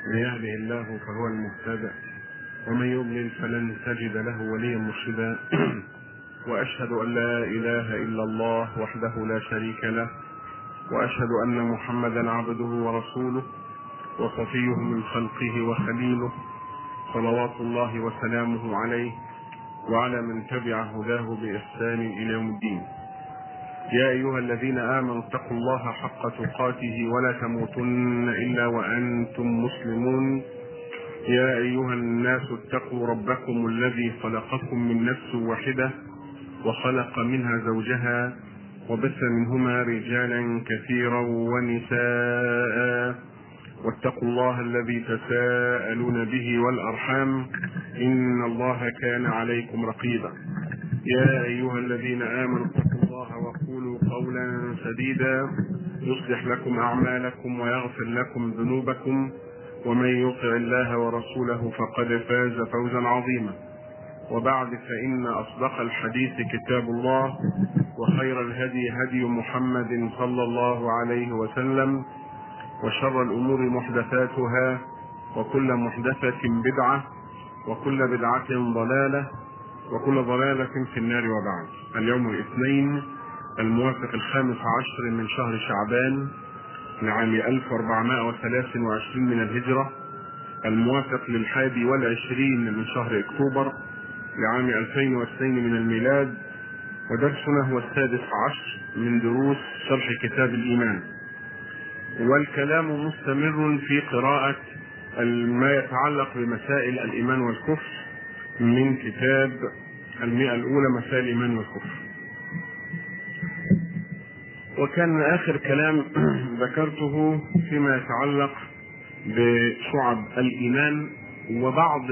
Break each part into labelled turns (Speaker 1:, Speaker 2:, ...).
Speaker 1: من يهده الله فهو المهتدى ومن يضلل فلن تجد له وليا مرشدا واشهد ان لا اله الا الله وحده لا شريك له واشهد ان محمدا عبده ورسوله وصفيه من خلقه وخليله صلوات الله وسلامه عليه وعلى من تبع هداه باحسان الى يوم الدين يا ايها الذين امنوا اتقوا الله حق تقاته ولا تموتن الا وانتم مسلمون يا ايها الناس اتقوا ربكم الذي خلقكم من نفس واحده وخلق منها زوجها وبث منهما رجالا كثيرا ونساء واتقوا الله الذي تساءلون به والارحام ان الله كان عليكم رقيبا يا ايها الذين امنوا اتقوا الله وقولوا قولا سديدا يصلح لكم اعمالكم ويغفر لكم ذنوبكم ومن يطع الله ورسوله فقد فاز فوزا عظيما وبعد فان اصدق الحديث كتاب الله وخير الهدي هدي محمد صلى الله عليه وسلم وشر الامور محدثاتها وكل محدثه بدعه وكل بدعه ضلاله وكل ضلالة في النار وبعد اليوم الاثنين الموافق الخامس عشر من شهر شعبان لعام 1423 من الهجرة الموافق للحادي والعشرين من شهر اكتوبر لعام 2002 من الميلاد ودرسنا هو السادس عشر من دروس شرح كتاب الإيمان والكلام مستمر في قراءة ما يتعلق بمسائل الإيمان والكفر من كتاب المئة الأولى مسائل الإيمان والكفر وكان آخر كلام ذكرته فيما يتعلق بشعب الإيمان وبعض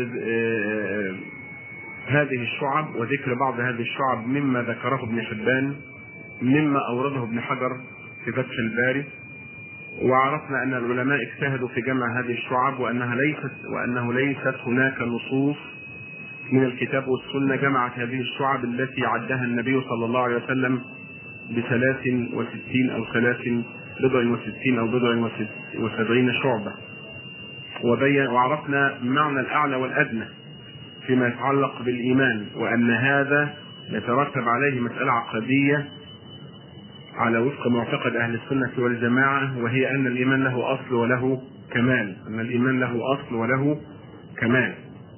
Speaker 1: هذه الشعب وذكر بعض هذه الشعب مما ذكره ابن حبان مما أورده ابن حجر في فتح الباري وعرفنا أن العلماء اجتهدوا في جمع هذه الشعب وأنها ليست وأنه ليست هناك نصوص من الكتاب والسنة جمعت هذه الشعب التي عدها النبي صلى الله عليه وسلم بثلاث وستين أو ثلاث بضع وستين أو بضع وسبعين شعبة وبين وعرفنا معنى الأعلى والأدنى فيما يتعلق بالإيمان وأن هذا يترتب عليه مسألة عقدية على وفق معتقد أهل السنة والجماعة وهي أن الإيمان له أصل وله كمال أن الإيمان له أصل وله كمال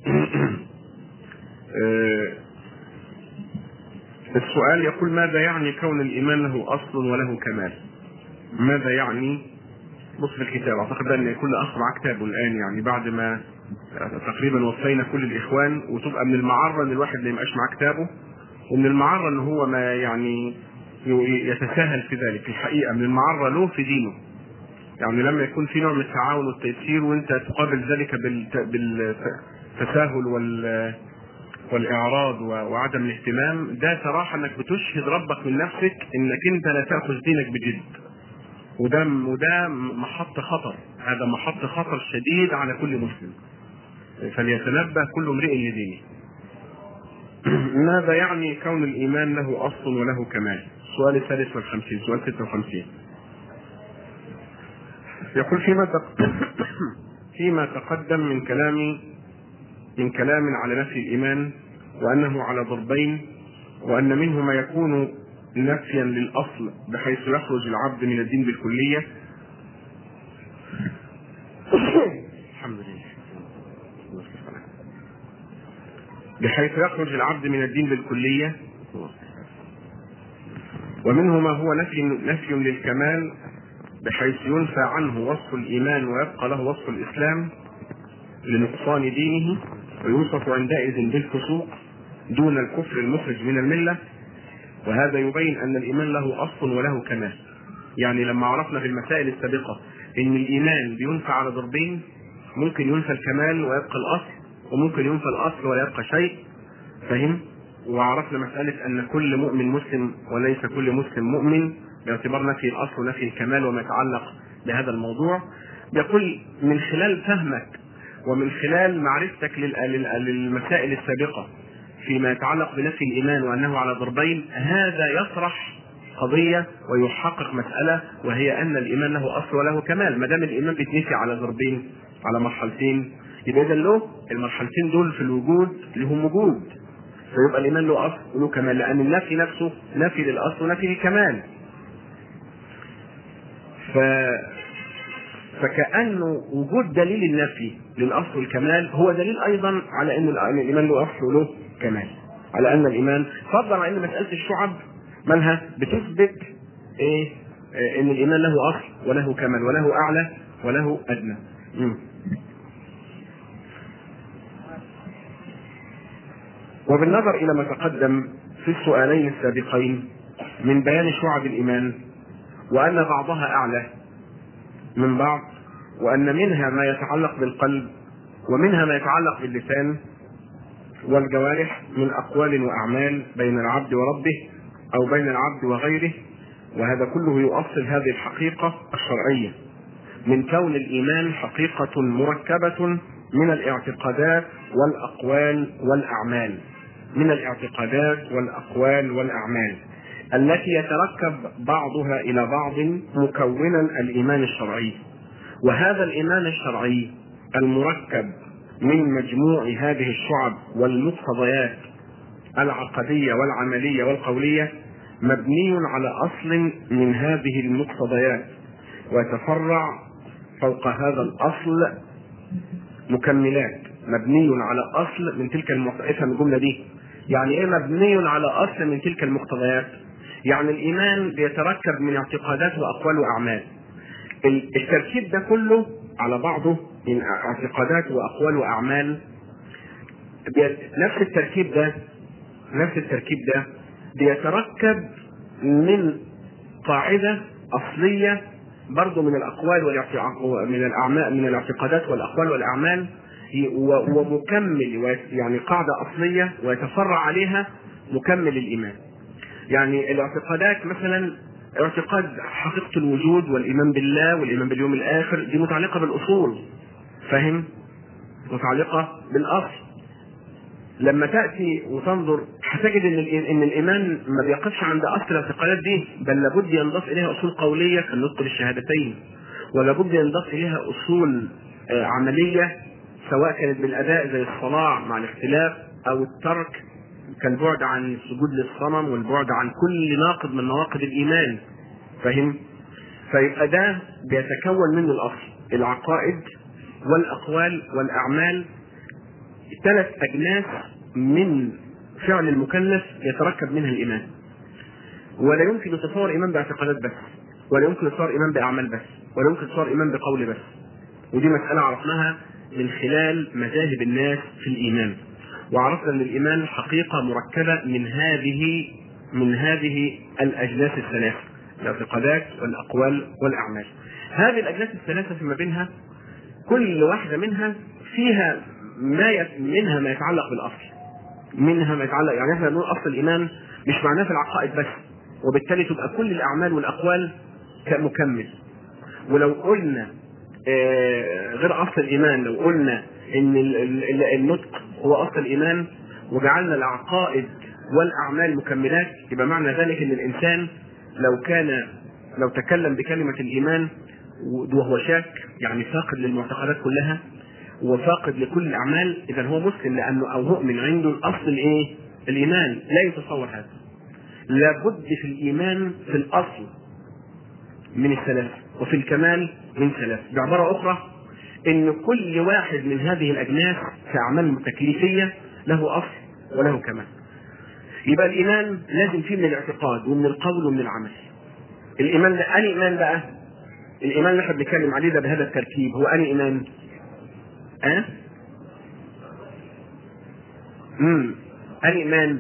Speaker 1: السؤال يقول ماذا يعني كون الايمان له اصل وله كمال؟ ماذا يعني؟ بص في الكتاب اعتقد ان كل اخ معاه كتابه الان يعني بعد ما تقريبا وفينا كل الاخوان وتبقى من المعره ان الواحد ما يبقاش معاه كتابه ومن المعره ان هو ما يعني يتساهل في ذلك الحقيقه من المعره له في دينه يعني لما يكون في نوع من التعاون والتيسير وانت تقابل ذلك بالتساهل وال والاعراض وعدم الاهتمام ده صراحه انك بتشهد ربك من نفسك انك انت لا تاخذ دينك بجد وده وده محط خطر هذا محط خطر شديد على كل مسلم فليتنبه كل امرئ لدينه ماذا يعني كون الايمان له اصل وله كمال السؤال الثالث والخمسين سؤال 56 يقول فيما فيما تقدم من كلام من كلام على نفي الإيمان وأنه على ضربين وأن منه ما يكون نفيا للأصل بحيث يخرج العبد من الدين بالكلية الحمد لله بحيث يخرج العبد من الدين بالكلية ومنه ما هو نفي نفي للكمال بحيث ينفى عنه وصف الإيمان ويبقى له وصف الإسلام لنقصان دينه ويوصف عندئذ بالفسوق دون الكفر المخرج من المله وهذا يبين ان الايمان له اصل وله كمال يعني لما عرفنا في المسائل السابقه ان الايمان بينفى على ضربين ممكن ينفى الكمال ويبقى الاصل وممكن ينفى الاصل ويبقى شيء فهم وعرفنا مساله ان كل مؤمن مسلم وليس كل مسلم مؤمن باعتبار نفي الاصل ونفي الكمال وما يتعلق بهذا الموضوع يقول من خلال فهمك ومن خلال معرفتك للمسائل السابقه فيما يتعلق بنفي الايمان وانه على ضربين هذا يطرح قضيه ويحقق مساله وهي ان الايمان له اصل وله كمال ما دام الايمان بيتنفي على ضربين
Speaker 2: على مرحلتين يبقى اذا له المرحلتين دول في الوجود لهم وجود فيبقى الايمان له اصل وله كمال لان النفي نفسه نفي للاصل ونفي للكمال ف فكانه وجود دليل النفي للاصل والكمال هو دليل ايضا على ان الايمان له اصل وله كمال على ان الايمان فضلا عن ان مساله الشعب مالها بتثبت ايه إيه ان الايمان له اصل وله كمال وله اعلى وله ادنى مم. وبالنظر الى ما تقدم في السؤالين السابقين من بيان شعب الايمان وان بعضها اعلى من بعض وان منها ما يتعلق بالقلب ومنها ما يتعلق باللسان والجوارح من اقوال واعمال بين العبد وربه او بين العبد وغيره وهذا كله يؤصل هذه الحقيقه الشرعيه من كون الايمان حقيقه مركبه من الاعتقادات والاقوال والاعمال من الاعتقادات والاقوال والاعمال التي يتركب بعضها الى بعض مكونا الايمان الشرعي وهذا الايمان الشرعي المركب من مجموع هذه الشعب والمقتضيات العقديه والعمليه والقوليه مبني على اصل من هذه المقتضيات ويتفرع فوق هذا الاصل مكملات مبني على اصل من تلك المقتضيات افهم الجمله دي يعني ايه مبني على اصل من تلك المقتضيات يعني الايمان بيتركب من اعتقادات واقوال واعمال التركيب ده كله على بعضه من اعتقادات واقوال واعمال نفس التركيب ده نفس التركيب ده بيتركب من قاعده اصليه برضه من الاقوال والاعتقاد من الاعمال من الاعتقادات والاقوال والاعمال ومكمل يعني قاعده اصليه ويتفرع عليها مكمل الايمان. يعني الاعتقادات مثلا اعتقاد حقيقه الوجود والايمان بالله والايمان باليوم الاخر دي متعلقه بالاصول. فاهم؟ متعلقه بالاصل. لما تاتي وتنظر هتجد ان ان الايمان ما بيقفش عند اصل الاعتقادات دي بل لابد ينضاف اليها اصول قوليه كالنطق بالشهادتين ولابد ينضاف اليها اصول عمليه سواء كانت بالاداء زي الصلاه مع الاختلاف او الترك كالبعد عن السجود للصنم والبعد عن كل ناقض من نواقض الايمان فهم فيبقى ده بيتكون منه الاصل العقائد والاقوال والاعمال ثلاث اجناس من فعل المكلف يتركب منها الايمان ولا يمكن يتصور ايمان باعتقادات بس ولا يمكن يتصور ايمان باعمال بس ولا يمكن يتصور ايمان بقول بس ودي مساله عرفناها من خلال مذاهب الناس في الايمان وعرفنا ان الايمان حقيقه مركبه من هذه من هذه الاجناس الثلاثه الاعتقادات والاقوال والاعمال هذه الاجناس الثلاثه فيما بينها كل واحده منها فيها ما يت... منها ما يتعلق بالاصل منها ما يتعلق يعني احنا بنقول اصل الايمان مش معناه في العقائد بس وبالتالي تبقى كل الاعمال والاقوال كمكمل ولو قلنا آه غير اصل الايمان لو قلنا ان النطق هو اصل الايمان وجعلنا العقائد والاعمال مكملات يبقى معنى ذلك ان الانسان لو كان لو تكلم بكلمه الايمان وهو شاك يعني فاقد للمعتقدات كلها وفاقد لكل الاعمال اذا هو مسلم لانه او مؤمن عنده الاصل الايه؟ الايمان لا يتصور هذا. لابد في الايمان في الاصل من الثلاث وفي الكمال من ثلاث بعباره اخرى ان كل واحد من هذه الاجناس في اعمال تكليفيه له اصل وله كمال. يبقى الايمان لازم فيه من الاعتقاد ومن القول ومن العمل. الايمان ده اني ايمان بقى؟ الايمان اللي احنا بنتكلم عليه ده بهذا التركيب هو اني ايمان؟ أه؟ امم الايمان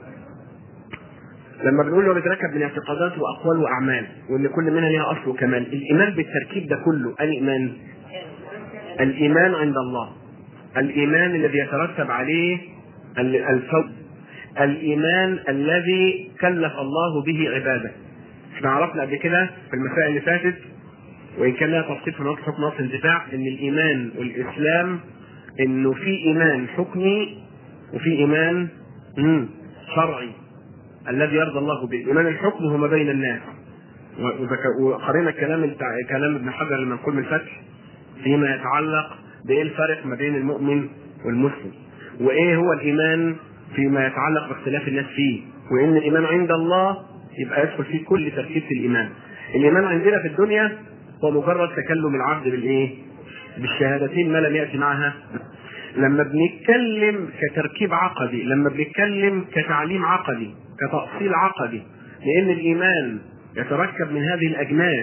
Speaker 2: لما بنقول هو بيتركب من اعتقادات واقوال واعمال وان كل منها ليها اصل وكمال الايمان بالتركيب ده كله الايمان الايمان عند الله الايمان الذي يترتب عليه الفوز الايمان الذي كلف الله به عباده احنا عرفنا قبل كده في المسائل اللي فاتت وان كان لها تفصيل في نقطه حكم نقص الانتفاع ان الايمان والاسلام انه في ايمان حكمي وفي ايمان شرعي الذي يرضى الله به ايمان الحكم هو ما بين الناس وقرينا الكلام كلام ابن حجر لما نقول من الفتح فيما يتعلق بايه الفرق ما بين المؤمن والمسلم وايه هو الايمان فيما يتعلق باختلاف الناس فيه وان الايمان عند الله يبقى يدخل فيه كل تركيب في الايمان الايمان عندنا في الدنيا هو مجرد تكلم العبد بالايه بالشهادتين ما لم ياتي معها لما بنتكلم كتركيب عقدي لما بنتكلم كتعليم عقدي كتأصيل عقدي لأن الإيمان يتركب من هذه الأجناس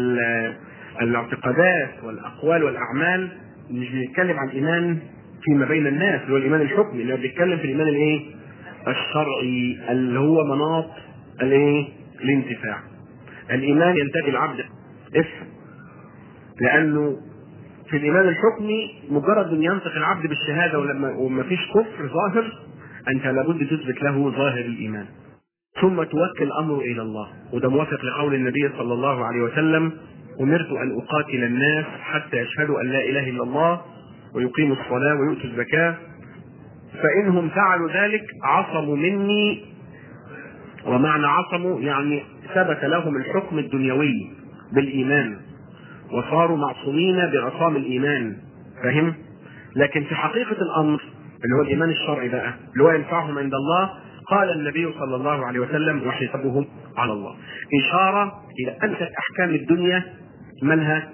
Speaker 2: الاعتقادات والأقوال والأعمال مش بنتكلم عن الإيمان فيما بين الناس اللي هو الإيمان الحكمي اللي بنتكلم في الإيمان الإيه؟ الشرعي اللي هو مناط الإيه؟ الانتفاع. الإيمان ينتهي العبد افهم لأنه في الايمان الحكمي مجرد ان ينطق العبد بالشهاده ولما وما فيش كفر ظاهر انت لابد تثبت له ظاهر الايمان ثم توكل الامر الى الله وده موافق لقول النبي صلى الله عليه وسلم امرت ان اقاتل الناس حتى يشهدوا ان لا اله الا الله ويقيموا الصلاه ويؤتوا الزكاه فانهم فعلوا ذلك عصموا مني ومعنى عصموا يعني ثبت لهم الحكم الدنيوي بالايمان وصاروا معصومين بعصام الايمان فاهم لكن في حقيقه الامر اللي هو الايمان الشرعي بقى اللي هو ينفعهم عند الله قال النبي صلى الله عليه وسلم وحسابهم على الله اشاره الى ان احكام الدنيا منها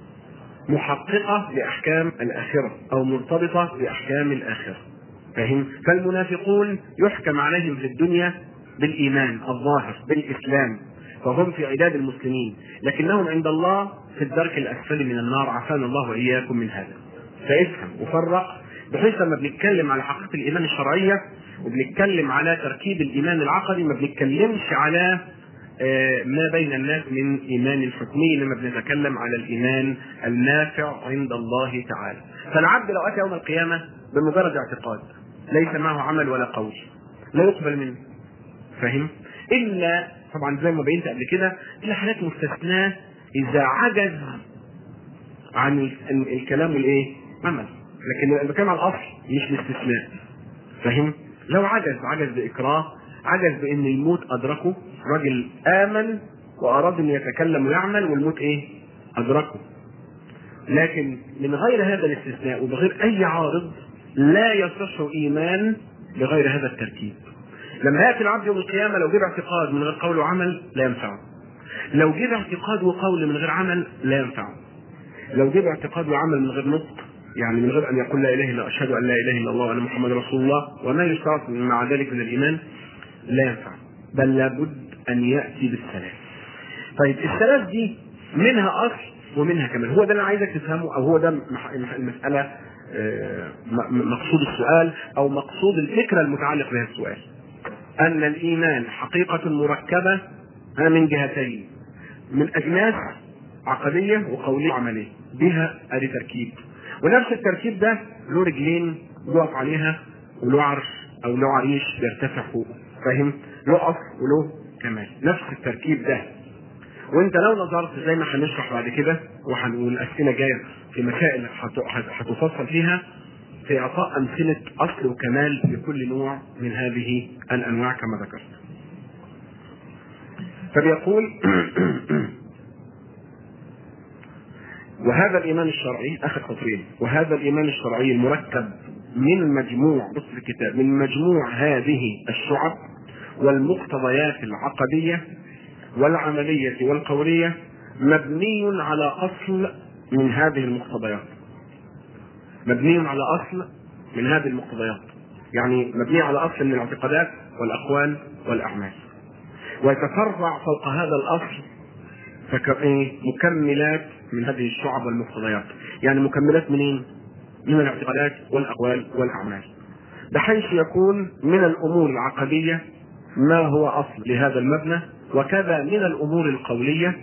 Speaker 2: محققه لاحكام الاخره او مرتبطه باحكام الاخره فاهم فالمنافقون يحكم عليهم في الدنيا بالايمان الظاهر بالاسلام فهم في عداد المسلمين لكنهم عند الله في الدرك الاسفل من النار عافانا الله واياكم من هذا فافهم وفرق بحيث لما بنتكلم على حقيقه الايمان الشرعيه وبنتكلم على تركيب الايمان العقدي ما بنتكلمش على ما بين الناس من ايمان حكمي انما بنتكلم على الايمان النافع عند الله تعالى فالعبد لو اتى يوم القيامه بمجرد اعتقاد ليس معه عمل ولا قول لا يقبل منه فاهم الا طبعا زي ما بينت قبل كده الا حالات مستثناه اذا عجز عن الكلام والايه؟ عمل لكن انا بتكلم عن الاصل مش الاستثناء فاهم؟ لو عجز عجز باكراه عجز بان الموت ادركه راجل امن واراد ان يتكلم ويعمل والموت ايه؟ ادركه لكن من غير هذا الاستثناء وبغير اي عارض لا يصح ايمان بغير هذا التركيب لما ياتي العبد يوم القيامه لو جيب اعتقاد من غير قول وعمل لا ينفعه لو جيب اعتقاد وقول من غير عمل لا ينفعه لو جيب اعتقاد وعمل من غير نطق يعني من غير ان يقول لا اله الا اشهد ان لا اله الا الله وان محمد رسول الله وما يشترط مع ذلك من الايمان لا ينفع بل لابد ان ياتي بالثلاث طيب الثلاث دي منها اصل ومنها كمان هو ده اللي انا عايزك تفهمه او هو ده المساله مقصود السؤال او مقصود الفكره المتعلق بها السؤال ان الايمان حقيقه مركبه من جهتين من اجناس عقديه وقوليه وعمليه بها ادي تركيب ونفس التركيب ده له رجلين يقف عليها وله عرش او له عريش بيرتفع فوق فاهم له اصل وله كمال نفس التركيب ده وانت لو نظرت زي ما هنشرح بعد كده وهنقول الاسئله جايه في مسائل هتفصل فيها في اعطاء امثله اصل وكمال لكل نوع من هذه الانواع كما ذكرت. فبيقول وهذا الايمان الشرعي اخر خطرين وهذا الايمان الشرعي المركب من مجموع بص في الكتاب من مجموع هذه الشعب والمقتضيات العقديه والعمليه والقوليه مبني على اصل من هذه المقتضيات مبني على اصل من هذه المقتضيات يعني مبني على اصل من الاعتقادات والاقوال والاعمال ويتفرع فوق هذا الاصل مكملات من هذه الشعب والمقتضيات يعني مكملات منين من الاعتقادات والاقوال والاعمال بحيث يكون من الامور العقديه ما هو اصل لهذا المبنى وكذا من الامور القوليه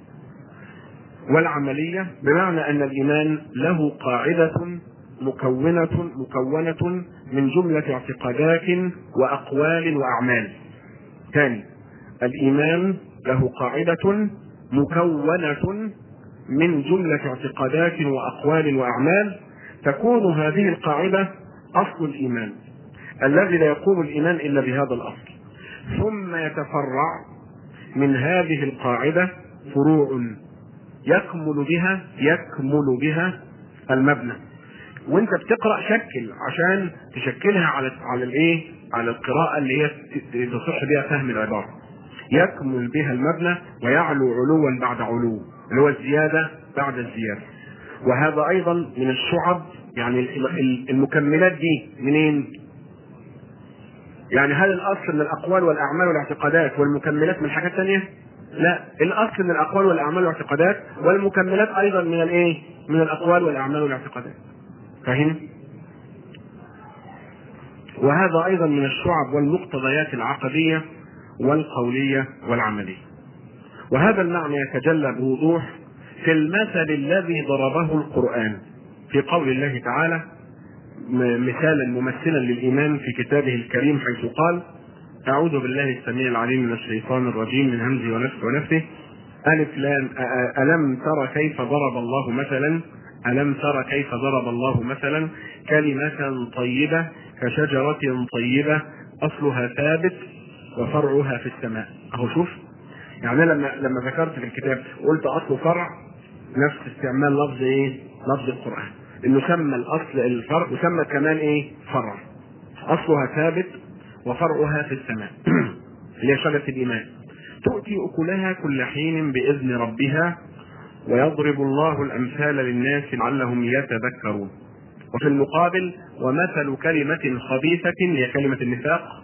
Speaker 2: والعمليه بمعنى ان الايمان له قاعده مكونه مكونه من جمله اعتقادات واقوال واعمال. ثاني الايمان له قاعده مكونه من جمله اعتقادات واقوال واعمال تكون هذه القاعده اصل الايمان الذي لا يقوم الايمان الا بهذا الاصل ثم يتفرع من هذه القاعده فروع يكمل بها يكمل بها المبنى وانت بتقرا شكل عشان تشكلها على على الايه على القراءه اللي هي ت- تصح بها فهم العباره يكمل بها المبنى ويعلو علوا بعد علو اللي هو الزياده بعد الزياده وهذا ايضا من الشعب يعني ال- ال- المكملات دي منين يعني هل الاصل من الاقوال والاعمال والاعتقادات والمكملات من حاجات ثانيه لا الاصل من الاقوال والاعمال والاعتقادات والمكملات ايضا من الايه من الاقوال والاعمال والاعتقادات فاهم وهذا ايضا من الشعب والمقتضيات العقديه والقوليه والعمليه وهذا المعنى يتجلى بوضوح في المثل الذي ضربه القران في قول الله تعالى م- مثالا ممثلا للايمان في كتابه الكريم حيث قال اعوذ بالله السميع العليم من الشيطان الرجيم من همزه ونفسه ونفسه الف لام أ- أ- الم تر كيف ضرب الله مثلا الم تر كيف ضرب الله مثلا كلمه طيبه كشجره طيبه اصلها ثابت وفرعها في السماء اهو شوف يعني أنا لما لما ذكرت في الكتاب قلت اصل فرع نفس استعمال لفظ ايه؟ لفظ القران انه سمى الاصل الفرع وسمى كمان ايه؟ فرع اصلها ثابت وفرعها في السماء اللي هي شجره الايمان تؤتي اكلها كل حين باذن ربها ويضرب الله الامثال للناس لعلهم يتذكرون وفي المقابل ومثل كلمة خبيثة هي كلمة النفاق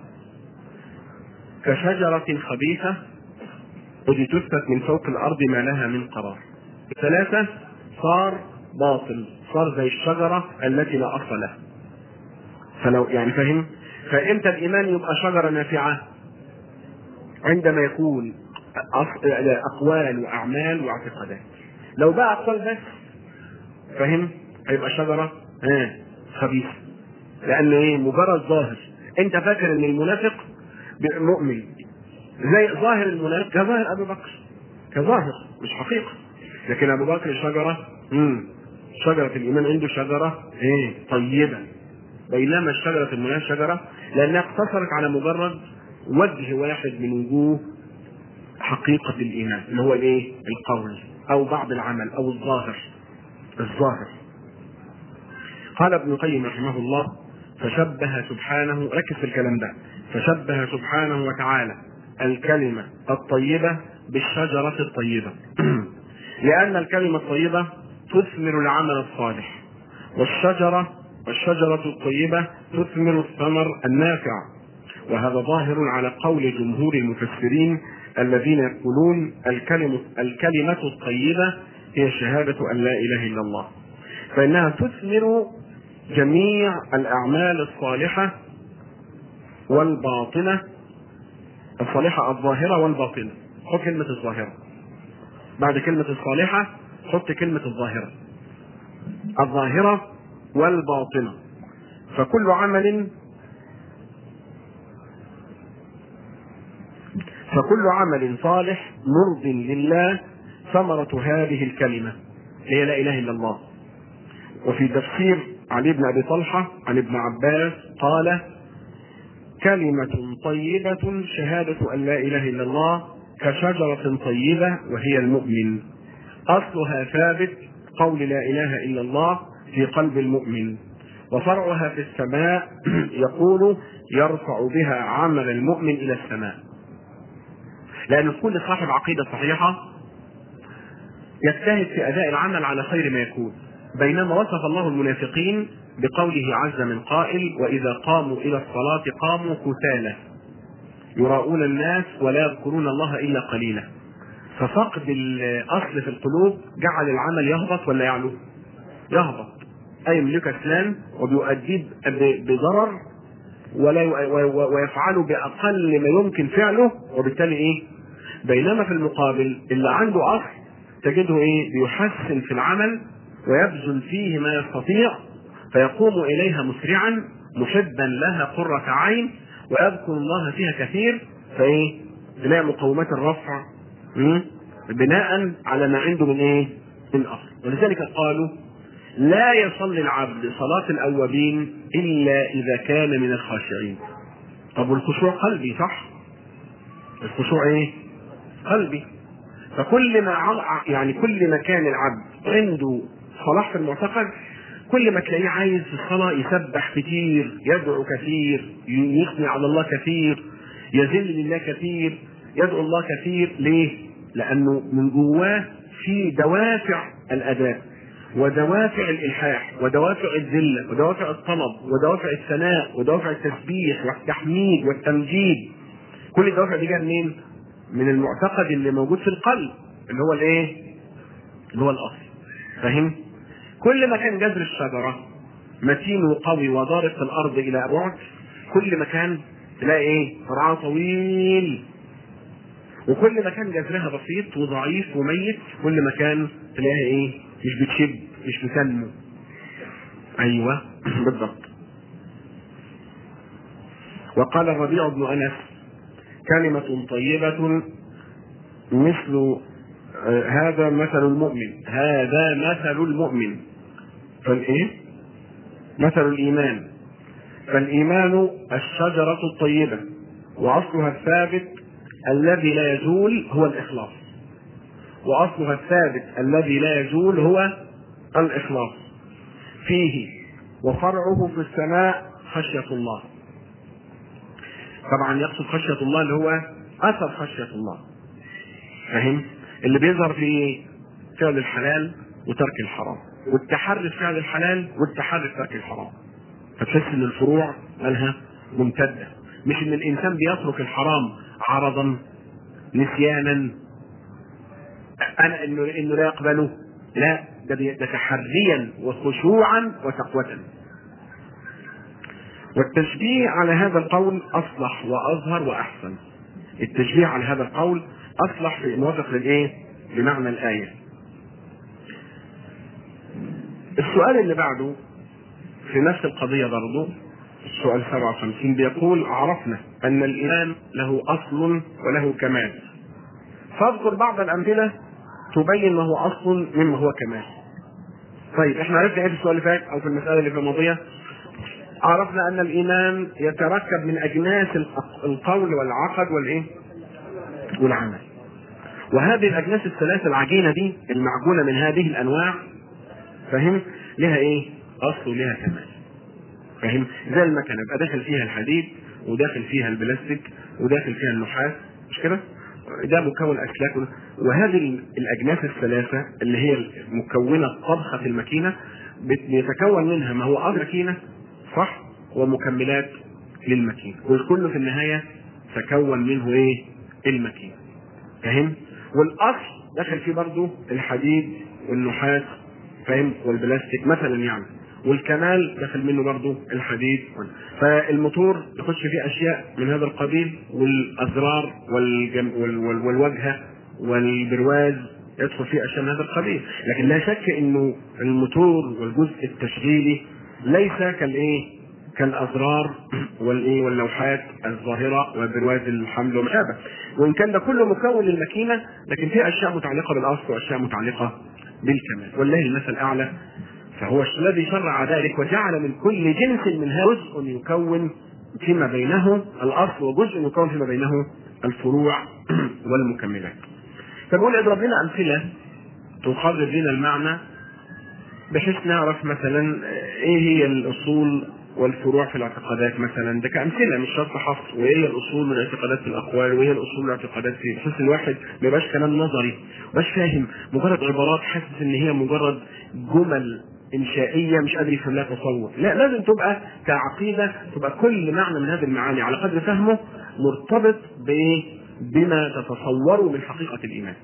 Speaker 2: كشجرة خبيثة اجتثت من فوق الأرض ما لها من قرار. ثلاثة صار باطل صار زي الشجرة التي لا أصل لها. فلو يعني فهم فإمتى الإيمان يبقى شجرة نافعة؟ عندما يكون أص- أقوال وأعمال واعتقادات. لو بقى أقوال بس فهم؟ هيبقى شجرة آه خبيثة. لأنه إيه؟ مجرد ظاهر. أنت فاكر إن المنافق مؤمن زي ظاهر المنافق كظاهر ابو بكر كظاهر مش حقيقه لكن ابو بكر شجره امم شجره الايمان عنده شجره ايه طيبه بينما شجره المنافق شجره لانها اقتصرت على مجرد وجه واحد من وجوه حقيقه الايمان اللي هو الايه القول او بعض العمل او الظاهر الظاهر قال ابن القيم رحمه الله فشبه سبحانه ركز في الكلام ده فشبه سبحانه وتعالى الكلمة الطيبة بالشجرة الطيبة لأن الكلمة الطيبة تثمر العمل الصالح والشجرة والشجرة الطيبة تثمر الثمر النافع وهذا ظاهر على قول جمهور المفسرين الذين يقولون الكلمة الكلمة الطيبة هي شهادة أن لا إله إلا الله فإنها تثمر جميع الأعمال الصالحة والباطنة الصالحة الظاهرة والباطنة خد كلمة الظاهرة بعد كلمة الصالحة حط كلمة الظاهرة الظاهرة والباطنة فكل عمل فكل عمل صالح مرض لله ثمرة هذه الكلمة هي لا إله إلا الله وفي تفسير علي بن أبي طلحة عن ابن عباس قال كلمة طيبة شهادة أن لا إله إلا الله كشجرة طيبة وهي المؤمن أصلها ثابت قول لا إله إلا الله في قلب المؤمن وفرعها في السماء يقول يرفع بها عمل المؤمن إلى السماء لأن كل صاحب عقيدة صحيحة يجتهد في أداء العمل على خير ما يكون بينما وصف الله المنافقين بقوله عز من قائل وإذا قاموا إلى الصلاة قاموا كسالى يراؤون الناس ولا يذكرون الله إلا قليلا ففقد الأصل في القلوب جعل العمل يهبط ولا يعلو يهبط أي يملك كسلان وبيؤديه بضرر ولا ويفعله بأقل ما يمكن فعله وبالتالي إيه بينما في المقابل اللي عنده أصل تجده إيه بيحسن في العمل ويبذل فيه ما يستطيع فيقوم إليها مسرعا محبا لها قرة عين ويذكر الله فيها كثير فإيه بناء مقومات الرفع بناء على ما عنده من إيه من أصل ولذلك قالوا لا يصلي العبد صلاة الأوابين إلا إذا كان من الخاشعين طب والخشوع قلبي صح الخشوع إيه قلبي فكل ما يعني كل ما كان العبد عنده صلاح في المعتقد كل ما تلاقيه عايز في الصلاه يسبح كتير يدعو كثير يثني على الله كثير يذل لله كثير يدعو الله كثير ليه؟ لانه من جواه في دوافع الاداء ودوافع الالحاح ودوافع الذله ودوافع الطلب ودوافع الثناء ودوافع التسبيح والتحميد والتمجيد كل الدوافع دي جايه منين؟ من المعتقد اللي موجود في القلب اللي هو الايه؟ اللي هو الاصل فاهم؟ كل ما كان جذر الشجره متين وقوي وضارب في الارض الى بعد كل ما كان تلاقي ايه؟ فرعها طويل وكل ما كان جذرها بسيط وضعيف وميت كل ما كان تلاقيها ايه؟ مش بتشب مش بتنمو ايوه بالضبط وقال الربيع بن انس كلمة طيبة مثل آه هذا مثل المؤمن هذا مثل المؤمن فالايه؟ مثل الايمان فالايمان الشجرة الطيبة واصلها الثابت الذي لا يزول هو الاخلاص واصلها الثابت الذي لا يزول هو الاخلاص فيه وفرعه في السماء خشيه الله طبعا يقصد خشيه الله اللي هو اثر خشيه الله فاهم اللي بيظهر في فعل الحلال وترك الحرام والتحري في فعل الحلال والتحري في ترك الحرام فتحس ان الفروع مالها ممتده مش ان الانسان بيترك الحرام عرضا نسيانا انا انه انه لا يقبله لا ده ده تحريا وخشوعا وتقوة والتشبيه على هذا القول اصلح واظهر واحسن التشبيه على هذا القول اصلح في موافق للايه؟ لمعنى الايه. السؤال اللي بعده في نفس القضية برضه السؤال 57 بيقول عرفنا أن الإيمان له أصل وله كمال فاذكر بعض الأمثلة تبين ما هو أصل مما هو كمال طيب احنا عرفنا ايه في السؤال اللي فات او في المسألة اللي في الماضية عرفنا ان الايمان يتركب من اجناس القول والعقد والايه والعمل وهذه الاجناس الثلاثه العجينه دي المعجونه من هذه الانواع فاهم لها ايه اصل ولها كمال فاهم زي المكنه يبقى داخل فيها الحديد وداخل فيها البلاستيك وداخل فيها النحاس مش كده ده مكون اسلاك وهذه الاجناس الثلاثه اللي هي مكونه طبخه الماكينه بيتكون منها ما هو اصل الماكينه صح ومكملات للماكينه والكل في النهايه تكون منه ايه الماكينه فاهم والاصل داخل فيه برضه الحديد والنحاس فاهم والبلاستيك مثلا يعني والكمال داخل منه برضه الحديد فالموتور يخش فيه اشياء من هذا القبيل والازرار والجم وال وال والواجهه والبرواز يدخل فيه اشياء من هذا القبيل لكن لا شك انه الموتور والجزء التشغيلي ليس كالايه كالازرار والايه واللوحات الظاهره وبرواز الحمل وما شابه وان كان ده كله مكون للماكينه لكن في اشياء متعلقه بالاصل واشياء متعلقه بالكمال والله المثل الاعلى فهو الذي شرع ذلك وجعل من كل جنس من هذا جزء يكون فيما بينه الاصل وجزء يكون فيما بينه الفروع والمكملات. فبقول اضرب لنا امثله تقرب لنا المعنى بحيث نعرف مثلا ايه هي الاصول والفروع في الاعتقادات مثلا ده كامثله مش شرط حصر وايه هي الاصول والاعتقادات في الاقوال وايه هي الاصول والاعتقادات في بحيث الواحد ما يبقاش كلام نظري ما يبقاش فاهم مجرد عبارات حاسس ان هي مجرد جمل انشائيه مش قادر يفهم لها تصور لا لازم تبقى كعقيده تبقى كل معنى من هذه المعاني على قدر فهمه مرتبط بايه بما تتصوره من حقيقه الايمان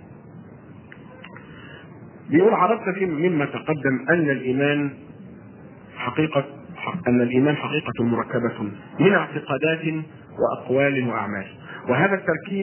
Speaker 2: بيقول عرفت في مما تقدم ان الايمان حقيقه ان الايمان حقيقه مركبه من اعتقادات واقوال واعمال وهذا التركيب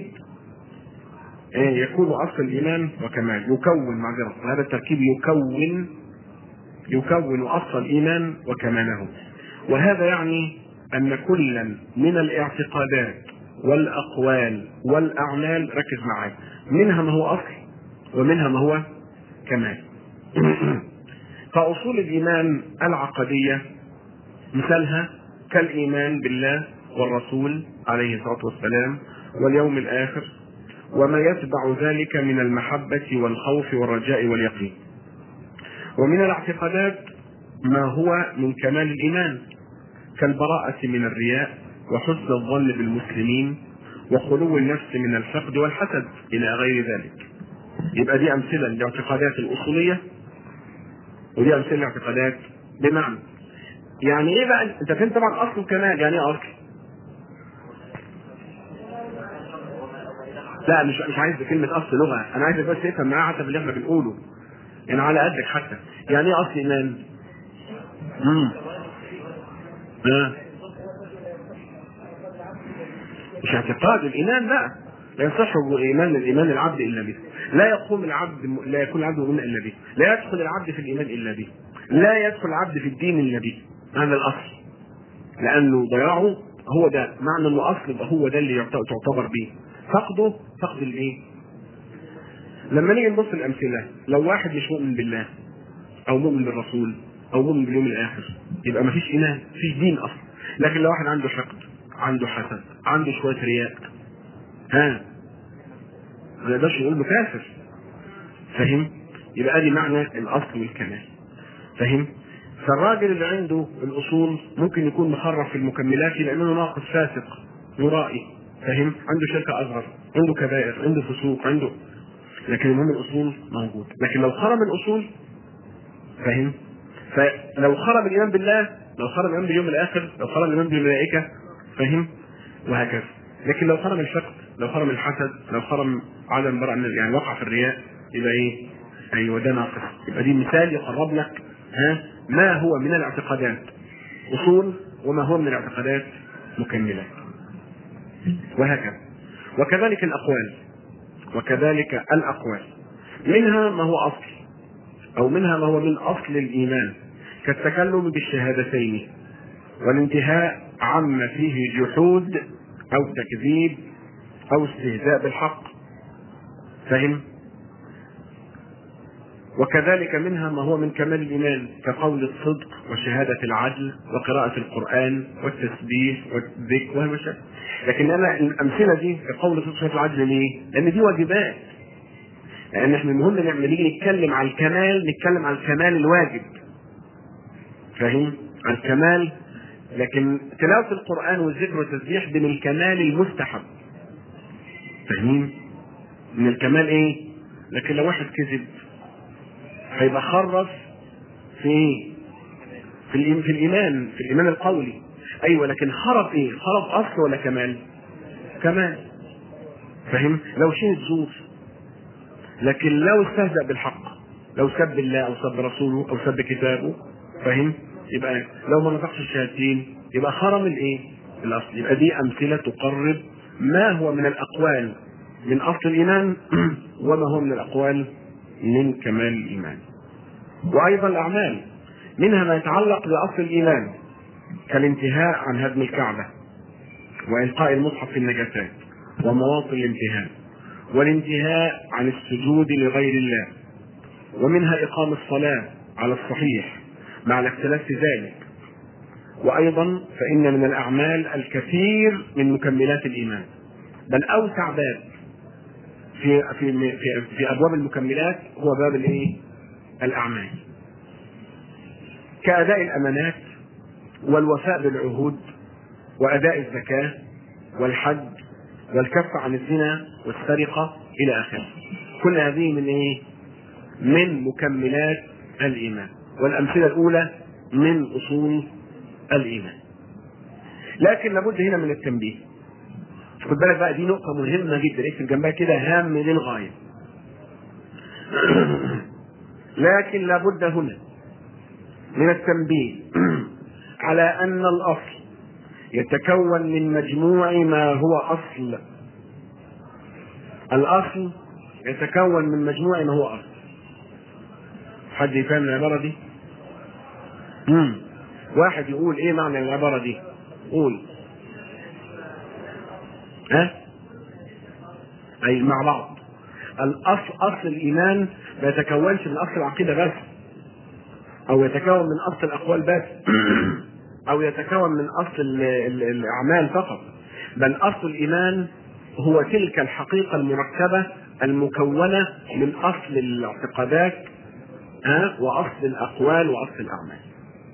Speaker 2: يكون اصل الايمان وكمال يكون معذره هذا التركيب يكون يكون اصل الايمان وكماله وهذا يعني ان كلا من الاعتقادات والاقوال والاعمال ركز معايا منها ما هو اصل ومنها ما هو كمال فاصول الايمان العقديه مثالها كالايمان بالله والرسول عليه الصلاه والسلام واليوم الاخر وما يتبع ذلك من المحبه والخوف والرجاء واليقين ومن الاعتقادات ما هو من كمال الإيمان كالبراءة من الرياء وحسن الظن بالمسلمين وخلو النفس من الحقد والحسد إلى غير ذلك يبقى دي أمثلة للاعتقادات الأصولية ودي أمثلة لاعتقادات بمعنى يعني ايه بقى انت فهمت طبعا اصل الكمال يعني ايه اصل لا مش مش عايز كلمة أصل لغة، أنا عايزك بس تفهم معايا حتى في اللي إحنا بنقوله. يعني على قدك حتى. يعني إيه أصل إيمان؟ امم آه. مش اعتقاد الإيمان بقى. لا يصح إيمان الإيمان العبد إلا به. لا يقوم العبد لا يكون العبد مؤمنا إلا به. لا يدخل العبد في الإيمان إلا به. لا يدخل العبد في الدين إلا به. هذا الأصل. لأنه ضياعه هو ده معنى إنه أصل يبقى هو ده اللي تعتبر به. فقده فقد الايه؟ لما نيجي نبص الامثله لو واحد مش مؤمن بالله او مؤمن بالرسول او مؤمن باليوم الاخر يبقى ما فيش ايمان فيش دين اصلا لكن لو واحد عنده حقد عنده حسد عنده شويه رياء ها ما نقدرش نقول مكافر فاهم يبقى ادي معنى الاصل والكمال فاهم فالراجل اللي عنده الاصول ممكن يكون مخرف في المكملات لانه ناقص فاسق مرائي فاهم عنده شركه اصغر عنده كبائر عنده فسوق عنده لكن المهم الاصول موجود لكن لو خرم الاصول فاهم فلو خرم الايمان بالله لو خرم الايمان باليوم الاخر لو خرم الايمان بالملائكه فاهم وهكذا لكن لو خرم الفقد لو خرم الحسد لو خرم عدم برع يعني وقع في الرياء يبقى ايه ايوه ده ناقص يبقى دي مثال يقرب لك ها ما هو من الاعتقادات اصول وما هو من الاعتقادات مكملات وهكذا وكذلك الأقوال وكذلك الأقوال منها ما هو أصل أو منها ما هو من أصل الإيمان كالتكلم بالشهادتين والانتهاء عما فيه جحود أو تكذيب أو استهزاء بالحق فهم وكذلك منها ما هو من كمال الإيمان كقول الصدق وشهادة العدل وقراءة القرآن والتسبيح والذكر والمشاكل لكن أنا الأمثلة دي كقول الصدق وشهادة العدل ليه؟ لأن دي واجبات لأن احنا المهم لما نيجي نتكلم على الكمال نتكلم على الكمال الواجب فاهم؟ على الكمال لكن تلاوة القرآن والذكر والتسبيح دي من الكمال المستحب فاهمين؟ من الكمال ايه؟ لكن لو واحد كذب هيبقى خرف في ايه؟ في الإيمان في الإيمان في الإيمان القولي أيوه لكن خرف إيه؟ خرف أصل ولا كمال؟ كمال فاهم؟ لو شهد زور لكن لو استهزأ بالحق لو سب الله أو سب رسوله أو سب كتابه فاهم؟ يبقى لو ما نطقش الشهادتين يبقى خرم الإيه؟ الأصل يبقى دي أمثلة تقرب ما هو من الأقوال من أصل الإيمان وما هو من الأقوال من كمال الإيمان وأيضا الأعمال منها ما يتعلق بأصل الإيمان كالانتهاء عن هدم الكعبة وإلقاء المصحف في النجاسات ومواطن الانتهاء والانتهاء عن السجود لغير الله ومنها إقام الصلاة على الصحيح مع الاختلاف في ذلك وأيضا فإن من الأعمال الكثير من مكملات الإيمان بل أوسع باب في في في, في ابواب المكملات هو باب الايه؟ الاعمال. كاداء الامانات والوفاء بالعهود واداء الزكاه والحج والكف عن الزنا والسرقه الى اخره. كل هذه من ايه؟ من مكملات الايمان. والامثله الاولى من اصول الايمان. لكن لابد هنا من التنبيه. خد بالك بقى دي نقطة مهمة جدا اكتب جنبها كده هام للغاية. لكن لابد هنا من التنبيه على أن الأصل يتكون من مجموع ما هو أصل. الأصل يتكون من مجموع ما هو أصل. حد يفهم العبارة دي؟ مم. واحد يقول إيه معنى العبارة دي؟ قول. ها؟ أي مع بعض الأصل أصل الإيمان ما يتكونش من أصل العقيدة بس أو يتكون من أصل الأقوال بس أو يتكون من أصل ال ال الأعمال فقط بل أصل الإيمان هو تلك الحقيقة المركبة المكونة من أصل الاعتقادات ها وأصل الأقوال وأصل الأعمال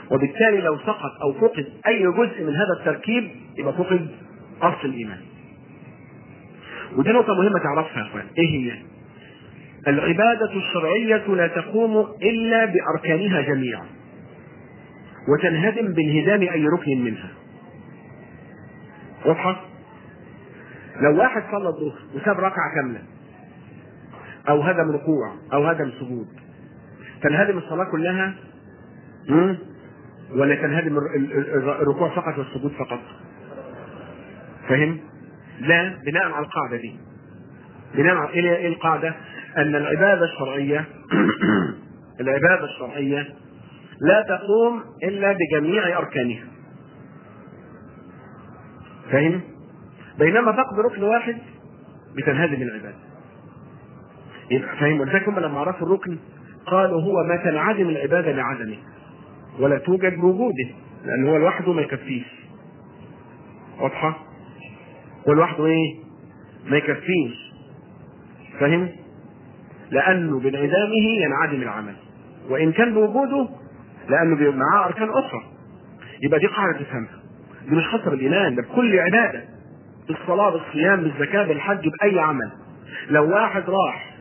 Speaker 2: وبالتالي لو سقط او فقد اي جزء من هذا التركيب يبقى فقد اصل الايمان ودي نقطة مهمة تعرفها يا اخوان ايه هي؟ العبادة الشرعية لا تقوم الا باركانها جميعا وتنهدم بانهدام اي ركن منها واضحة؟ لو واحد صلى الظهر وساب ركعة كاملة أو هدم ركوع أو هدم سجود تنهدم الصلاة كلها مم؟ ولا تنهدم الر- ال- ال- الركوع فقط والسجود فقط؟ فهم؟ لا بناء على القاعدة دي بناء على إيه إيه القاعدة؟ أن العبادة الشرعية العبادة الشرعية لا تقوم إلا بجميع أركانها فاهم؟ بينما فقد ركن واحد بتنهدم العبادة يبقى فاهم ولذلك هم لما عرفوا الركن قالوا هو ما تنعدم العبادة لعدمه ولا توجد بوجوده لأن هو لوحده ما يكفيش واضحة؟ هو لوحده إيه؟ ما يكفيش فاهم؟ لأنه بانعدامه ينعدم العمل وإن كان بوجوده لأنه بيبقى معاه أركان أخرى يبقى دي قاعدة تفهمها دي مش خاصة بالإيمان ده بكل عبادة بالصلاة بالصيام بالزكاة بالحج بأي عمل لو واحد راح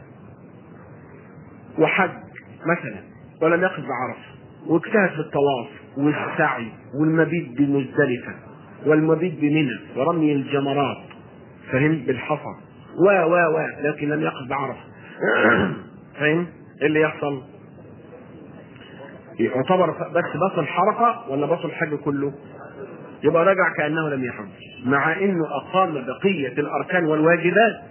Speaker 2: وحج مثلا ولم يقف بعرفة واجتهد في الطواف والسعي والمبيت بمزدلفة والمبيت بمنى ورمي الجمرات فهم بالحصى و و و لكن لم يقف بعرفة فهم ايه اللي يحصل يعتبر بس بطل حركة ولا بطل الحج كله يبقى رجع كأنه لم يحج مع انه اقام بقية الاركان والواجبات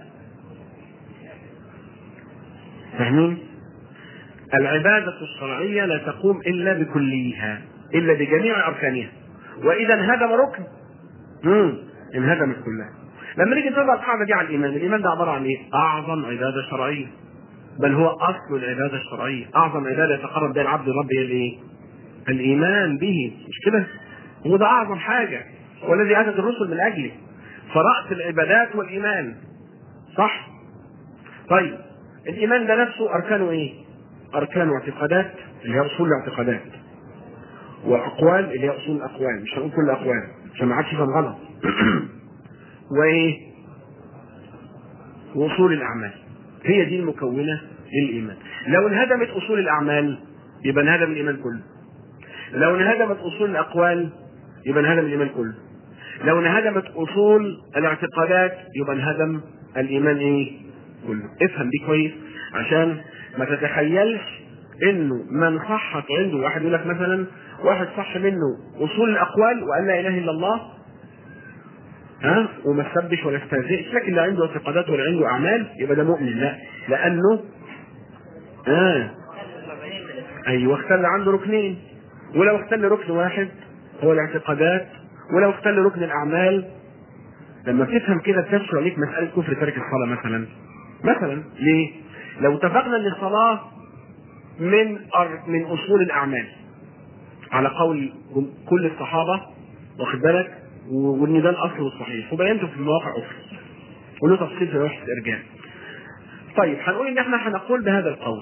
Speaker 2: فاهمين العبادة الشرعية لا تقوم الا بكليها الا بجميع اركانها واذا انهدم ركن امم انهدمت كلها لما نيجي نطبق القاعدة دي على الايمان الايمان ده عبارة عن ايه اعظم عبادة شرعية بل هو اصل العبادة الشرعية اعظم عبادة يتقرب بها العبد لربه هي الايه الايمان به مش كده هو ده اعظم حاجه والذي اتت الرسل من اجله فراس العبادات والايمان صح طيب الايمان ده نفسه اركانه ايه اركانه اعتقادات اللي هي اصول الاعتقادات واقوال اللي هي اصول الاقوال مش هنقول كل الاقوال عشان ما حدش يفهم غلط وايه واصول الاعمال هي دي المكونه للايمان لو انهدمت اصول الاعمال يبقى انهدم الايمان كله لو انهدمت اصول الاقوال يبقى انهدم الايمان كله لو انهدمت اصول الاعتقادات يبقى انهدم الايمان ايه كله افهم دي كويس عشان ما تتخيلش انه من صحت عنده واحد يقول لك مثلا واحد صح منه اصول الاقوال وان لا اله الا الله ها وما تسبش ولا استهزئش لكن لا عنده اعتقادات ولا عنده اعمال يبقى ده مؤمن لا لانه اه ايوه اختل عنده ركنين ولو اختل ركن واحد هو الاعتقادات ولو اختل ركن الاعمال لما بتفهم كده بتشعر عليك مساله كفر ترك الصلاه مثلا مثلا ليه؟ لو اتفقنا ان الصلاه من أر... من اصول الاعمال على قول كل الصحابه واخد بالك و- وان ده الاصل الصحيح وبينته في مواقع اخرى وله تفصيل في وحده ارجاع طيب هنقول ان احنا هنقول بهذا القول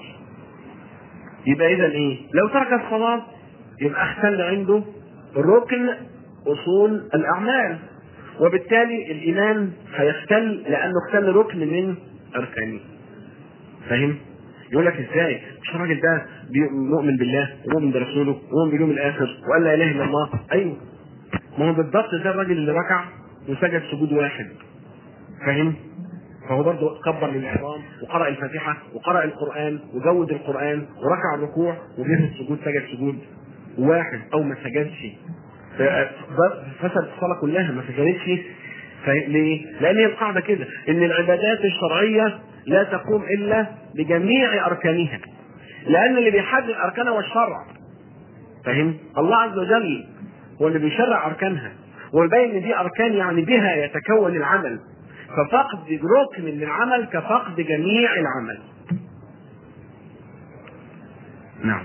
Speaker 2: يبقى اذا ايه لو ترك الصلاه يبقى اختل عنده ركن اصول الاعمال وبالتالي الايمان هيختل لانه اختل ركن من اركانه فاهم يقول لك ازاي مش الراجل ده بي- مؤمن بالله ومؤمن برسوله ومؤمن باليوم الاخر وقال لا اله الا الله ايوه ما هو بالضبط زي الراجل اللي ركع وسجد سجود واحد فاهم فهو برضه كبر للاحرام وقرأ الفاتحة وقرأ القرآن وجود القرآن وركع الركوع وجه السجود سجد سجود واحد أو ما سجدش ف- فسد الصلاة كلها ما سجدتش فاهم ليه؟ لأن هي القاعدة كده إن العبادات الشرعية لا تقوم إلا بجميع أركانها لأن اللي بيحدد أركانها هو الشرع فاهم؟ الله عز وجل هو اللي بيشرع أركانها ويبين إن دي أركان يعني بها يتكون العمل ففقد ركن من العمل كفقد جميع العمل نعم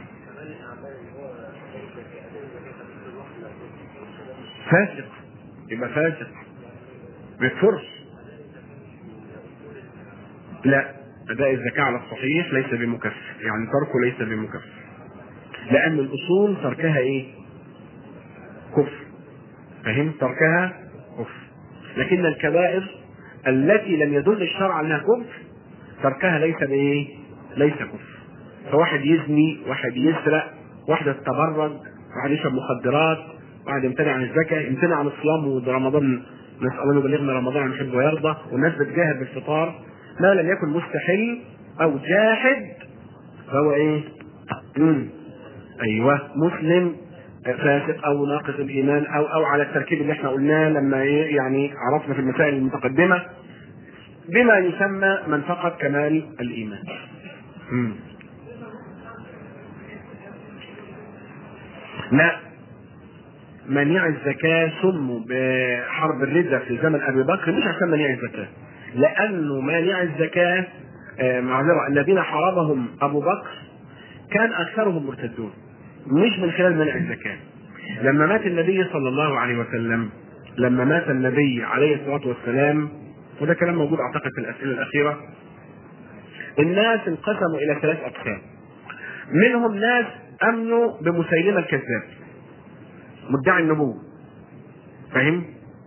Speaker 2: فاسق يبقى فاسق ما يكفرش لا اداء الزكاة على الصحيح ليس بمكفر يعني تركه ليس بمكفر لان الاصول تركها ايه كفر فهم تركها كفر لكن الكبائر التي لم يدل الشرع انها كفر تركها ليس بايه؟ ليس كفر فواحد يزني واحد يسرق واحدة تتبرج واحد يشرب مخدرات واحد يمتنع عن الزكاة يمتنع عن الصيام ورمضان نسأل الله يبلغنا رمضان عن يحب ويرضى والناس بتجاهد بالفطار ما لم يكن مستحل أو جاحد فهو إيه؟ مم. أيوه مسلم فاسق أو ناقص الإيمان أو أو على التركيب اللي احنا قلناه لما إيه يعني عرفنا في المسائل المتقدمة بما يسمى من فقد كمال الإيمان. مم. لا منيع الزكاة سموا بحرب الردة في زمن أبي بكر مش عشان منيع الزكاة لأنه مانع الزكاة آه، معذرة الذين حاربهم أبو بكر كان أكثرهم مرتدون مش من خلال منع الزكاة لما مات النبي صلى الله عليه وسلم لما مات النبي عليه الصلاة والسلام وده كلام موجود أعتقد في الأسئلة الأخيرة الناس انقسموا إلى ثلاث أقسام منهم ناس امنوا بمسيلمه الكذاب مدعي النبوه فاهم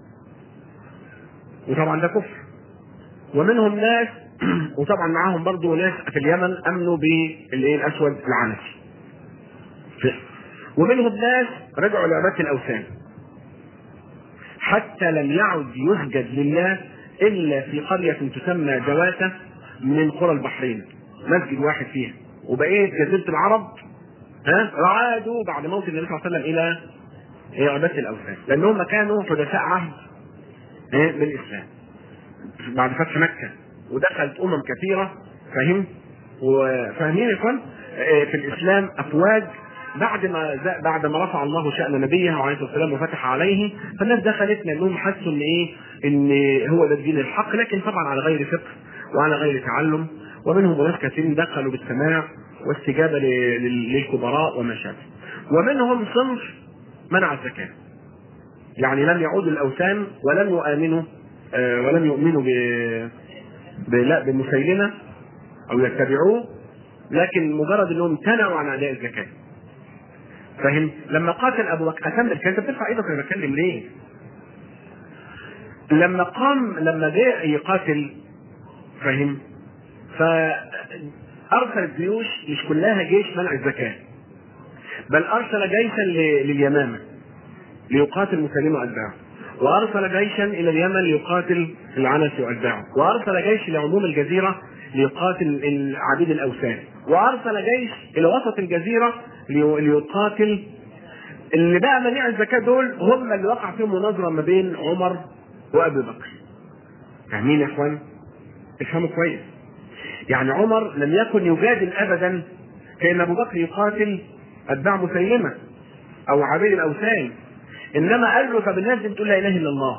Speaker 2: وطبعا ده كفر ومنهم ناس وطبعا معاهم برضه ناس في اليمن امنوا بالايه الاسود العنسي ومنهم ناس رجعوا لعباده الاوثان حتى لم يعد يسجد لله الا في قريه تسمى جواته من قرى البحرين مسجد واحد فيها وبقيه جزيره العرب ها عادوا بعد موت النبي صلى الله عليه وسلم الى إيه عباده الاوثان لانهم كانوا حدثاء عهد إيه بالاسلام بعد فتح مكه ودخلت امم كثيره فاهم وفاهمين يا اخوان إيه في الاسلام افواج بعد ما بعد ما رفع الله شان نبيه عليه الصلاه والسلام وفتح عليه فالناس دخلت لانهم حسوا ان ايه ان هو ده الدين الحق لكن طبعا على غير فقه وعلى غير تعلم ومنهم ناس كثيرين دخلوا بالسماع واستجابه للكبراء وما شابه ومنهم صنف منع الزكاه يعني لم يعودوا الاوثان ولم يؤمنوا آه ولم يؤمنوا ب ب- لا بمسيلمه او يتبعوه لكن مجرد انهم امتنعوا عن اداء الزكاه فاهم لما قاتل ابو بكر اكمل كده انت بترفع ايدك وانا بتكلم ليه لما قام لما جاء يقاتل فاهم فارسل الجيوش مش كلها جيش منع الزكاه بل ارسل جيشا ل- لليمامه ليقاتل مسلم واتباعه وارسل جيشا الى اليمن ليقاتل العنس واتباعه وارسل جيش لعموم الجزيره ليقاتل عبيد الاوثان وارسل جيش الى وسط الجزيره لي- ليقاتل اللي بقى منيع الزكاه دول هم اللي وقع فيهم مناظره ما بين عمر وابي بكر فاهمين يا اخوان افهموا كويس يعني عمر لم يكن يجادل ابدا كان ابو بكر يقاتل اتباع مسيلمه او عبيد الاوثان انما قال له طب الناس دي بتقول لا اله الا الله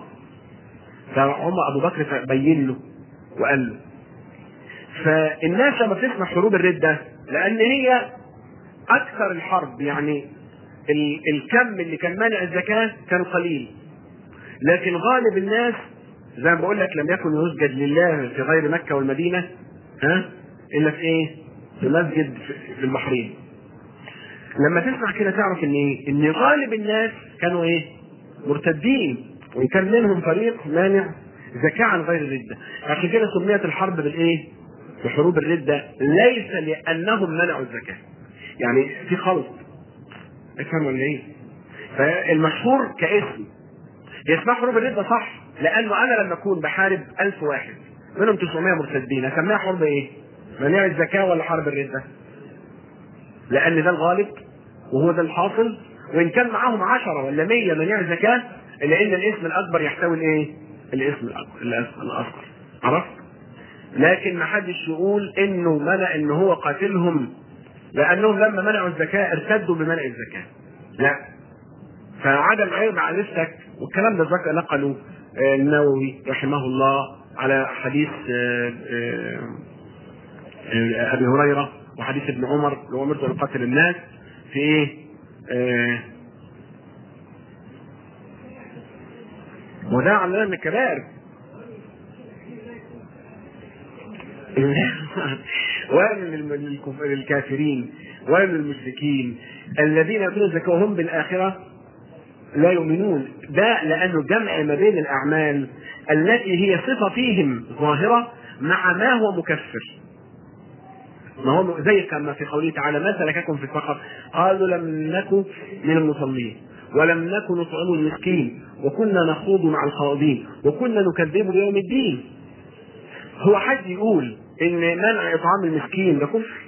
Speaker 2: فعمر ابو بكر بين له وقال له فالناس لما بتسمع حروب الرده لان هي اكثر الحرب يعني ال- الكم اللي كان مانع الزكاه كان قليل لكن غالب الناس زي ما بقول لك لم يكن يسجد لله في غير مكه والمدينه ها الا في ايه؟ في مسجد في- في البحرين لما تسمع كده تعرف ان ايه؟ ان غالب الناس كانوا ايه؟ مرتدين وان كان منهم فريق مانع زكاة عن غير الردة عشان كده سميت الحرب بالايه؟ بحروب الردة ليس لأنهم منعوا الزكاة يعني في خلط افهم ولا ايه؟ فالمشهور كاسم هي اسمها حروب الردة صح لأنه أنا لما أكون بحارب ألف واحد منهم 900 مرتدين أسميها حرب إيه؟ منع الزكاة ولا حرب الردة؟ لان ده الغالب وهو ده الحاصل وان كان معاهم عشرة ولا مية منيع زكاة الا ان الاسم الاكبر يحتوي الايه؟ الاسم الاكبر الاسم الاصغر عرفت؟ لكن ما حدش يقول انه منع ان هو قاتلهم لانهم لما منعوا الزكاة ارتدوا بمنع الزكاة لا فعدم عيب على نفسك والكلام ده ذكر نقله آه، النووي رحمه الله على حديث آه، آه، آه، ابي هريره وحديث ابن عمر لو امرت ان اقاتل الناس في ايه؟ آه وده عندنا من الكبائر ويل للم- للكف- للكافرين ويل للمشركين الذين يؤتون الزكاة وهم بالآخرة لا يؤمنون ده لانه جمع ما بين الاعمال التي هي صفه فيهم ظاهره مع ما هو مكفر ما هو زي كما في قوله تعالى ما سلككم في سقر قالوا لم نكن من المصلين ولم نكن نطعم المسكين وكنا نخوض مع الخائضين وكنا نكذب بيوم الدين هو حد يقول ان منع اطعام المسكين ده كفر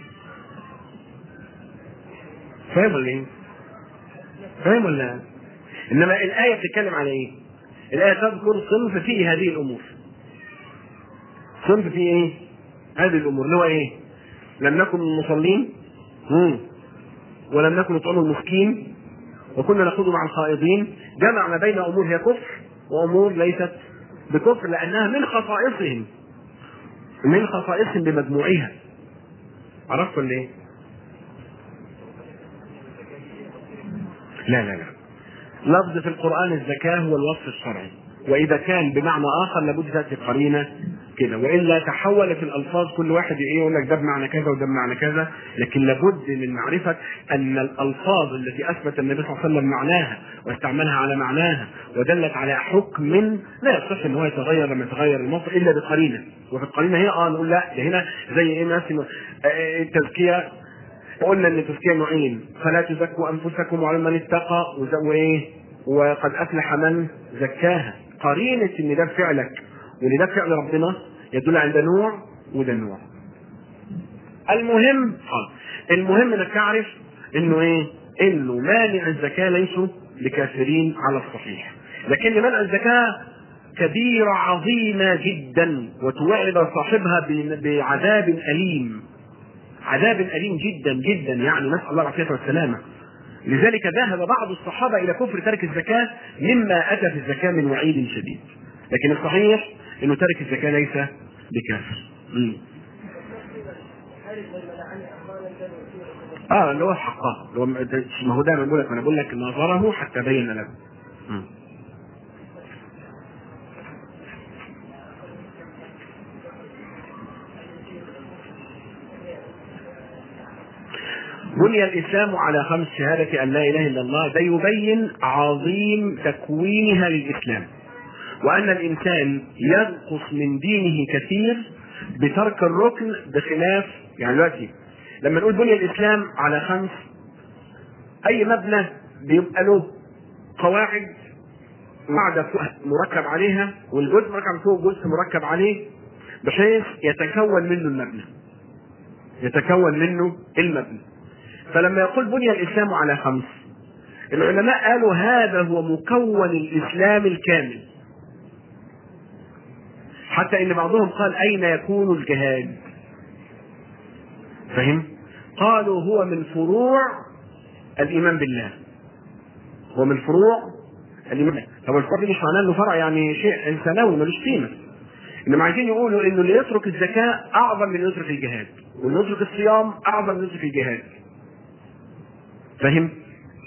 Speaker 2: فاهم ولا ايه؟ فاهم ولا لا؟ انما الايه بتتكلم على ايه؟ الايه تذكر صنف فيه هذه الامور صنف فيه ايه؟ هذه الامور اللي هو ايه؟ لم نكن من المصلين مم. ولم نكن نطعم المسكين وكنا نخوض مع الخائضين جمع ما بين امور هي كفر وامور ليست بكفر لانها من خصائصهم من خصائصهم بمجموعها عرفت ولا ايه؟ لا لا لا لفظ في القرآن الزكاة هو الوصف الشرعي وإذا كان بمعنى آخر لابد تأتي قرينة كده وإلا تحولت الألفاظ كل واحد إيه يقول لك ده بمعنى كذا وده بمعنى كذا لكن لابد من معرفة أن الألفاظ التي أثبت النبي صلى الله عليه وسلم معناها واستعملها على معناها ودلت على حكم لا يصح ان هو يتغير لما يتغير المصدر الا بقرينه وفي القرينه هي اه نقول لا ده هنا زي ايه مثلا آه، التزكيه قلنا ان التزكيه نوعين فلا تزكوا انفسكم وعلى من اتقى وز- وايه وقد افلح من زكاها قرينه ان ده فعلك وان ده فعل ربنا يدل على ده نوع وده نوع المهم حاضر المهم انك تعرف انه ايه انه مانع الزكاه ليسوا بكافرين على الصحيح لكن منع الزكاه كبيرة عظيمة جدا وتوعد صاحبها ب- بعذاب أليم عذاب أليم جدا جدا يعني نسأل الله العافية والسلامة لذلك ذهب بعض الصحابة إلى كفر ترك الزكاة مما أتى في الزكاة من وعيد شديد لكن الصحيح أنه ترك الزكاة ليس بكافر مم. اه اللي هو حقه اللي هو ما هو دايما بقول لك انا بقول لك نظره حتى بين له مم. بني الاسلام على خمس شهاده ان لا اله الا الله ده يبين عظيم تكوينها للاسلام وان الانسان ينقص من دينه كثير بترك الركن بخلاف يعني دلوقتي لما نقول بني الاسلام على خمس اي مبنى بيبقى له قواعد قاعده فوق مركب عليها والجزء مركب فوق جزء مركب عليه بحيث يتكون منه المبنى يتكون منه المبنى فلما يقول بني الاسلام على خمس العلماء قالوا هذا هو مكون الاسلام الكامل حتى ان بعضهم قال اين يكون الجهاد فهم قالوا هو من فروع الايمان بالله هو من فروع الايمان بالله طب الفرع دي مش معناه انه فرع يعني شيء ثانوي ملوش قيمه انما عايزين يقولوا انه اللي يترك الزكاه اعظم من اللي يترك الجهاد واللي يترك الصيام اعظم من اللي يترك الجهاد فاهم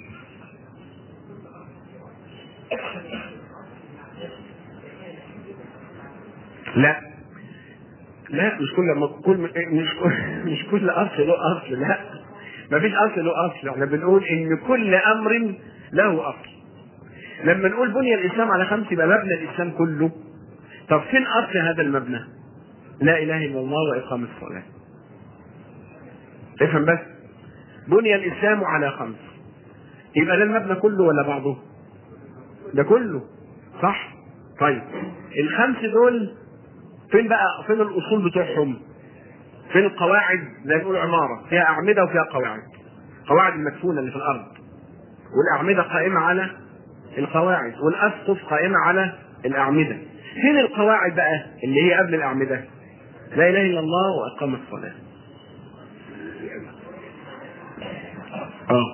Speaker 2: لا لا مش كل ما كل مش كل مش كل اصل له اصل لا ما فيش اصل له اصل احنا بنقول ان كل امر له اصل لما نقول بني الاسلام على خمس يبقى مبنى الاسلام كله طب فين اصل هذا المبنى لا اله الا الله واقام الصلاه افهم بس بني الاسلام على خمس يبقى ده المبنى كله ولا بعضه ده كله صح طيب الخمس دول فين بقى فين الاصول بتوعهم فين القواعد زي ما بيقولوا عماره فيها اعمده وفيها قواعد قواعد المدفونه اللي في الارض والاعمده قائمه على القواعد والاسقف قائمه على الاعمده فين القواعد بقى اللي هي قبل الاعمده لا اله الا الله واقام الصلاه اه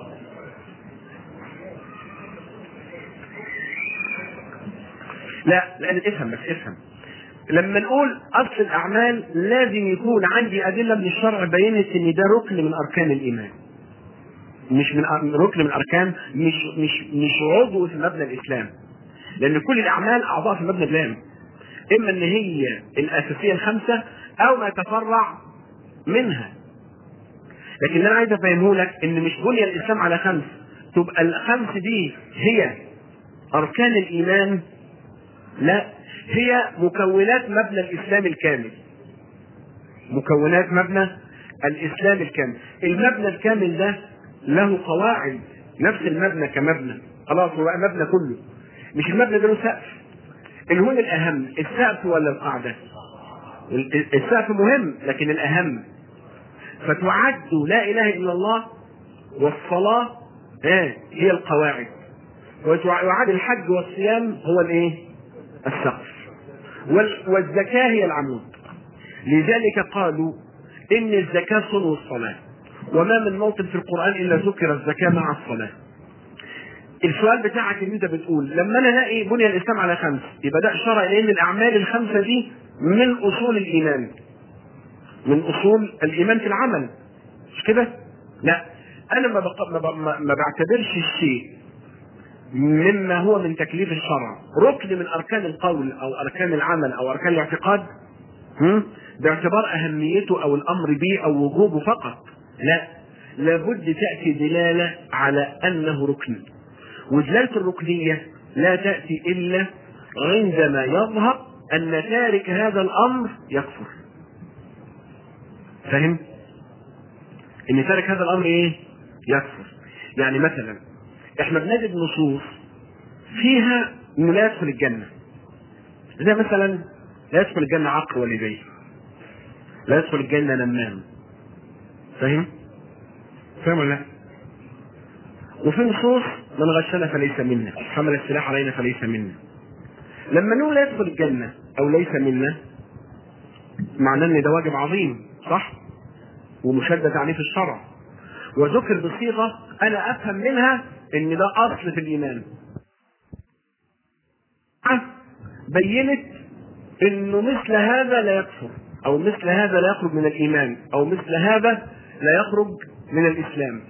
Speaker 2: لا لان افهم بس افهم لما نقول اصل الاعمال لازم يكون عندي ادله من الشرع بينت ان ده ركن من اركان الايمان مش من أر- ركن من اركان مش مش مش عضو في مبنى الاسلام لان كل الاعمال اعضاء في مبنى الاسلام اما ان هي الاساسيه الخمسه او ما يتفرع منها لكن اللي انا عايز افهمه لك ان مش بني الاسلام على خمس تبقى الخمس دي هي اركان الايمان لا هي مكونات مبنى الاسلام الكامل مكونات مبنى الاسلام الكامل المبنى الكامل ده له قواعد نفس المبنى كمبنى خلاص هو مبنى كله مش المبنى ده له سقف الهون الاهم السقف ولا القاعده السقف مهم لكن الاهم فتعد لا اله الا الله والصلاه آه هي القواعد ويعاد الحج والصيام هو الايه السقف والزكاه هي العمود لذلك قالوا ان الزكاه صنو الصلاه وما من موطن في القران الا ذكر الزكاه مع الصلاه السؤال بتاعك ان انت بتقول لما انا الاقي بني الاسلام على خمس يبقى ده اشاره الى ان الاعمال الخمسه دي من اصول الايمان من اصول الايمان في العمل مش كده؟ لا انا ما, بق... ما, ب... ما بعتبرش الشيء مما هو من تكليف الشرع ركن من اركان القول او اركان العمل او اركان الاعتقاد باعتبار اهميته او الامر به او وجوبه فقط لا لابد تاتي دلاله على انه ركن ودلاله الركنيه لا تاتي الا عندما يظهر ان تارك هذا الامر يكفر فهم ان تارك هذا الامر ايه يكفر يعني مثلا احنا بنجد نصوص فيها انه لا يدخل الجنه زي مثلا لا يدخل الجنه عقل والديه لا يدخل الجنه نمام فاهم فاهم ولا لا وفي نصوص من غشنا فليس منا حمل السلاح علينا فليس منا لما نقول لا يدخل الجنه او ليس منا معناه ان ده واجب عظيم صح ومشدد عليه في الشرع وذكر بصيغه انا افهم منها ان ده اصل في الايمان بينت انه مثل هذا لا يكفر او مثل هذا لا يخرج من الايمان او مثل هذا لا يخرج من الاسلام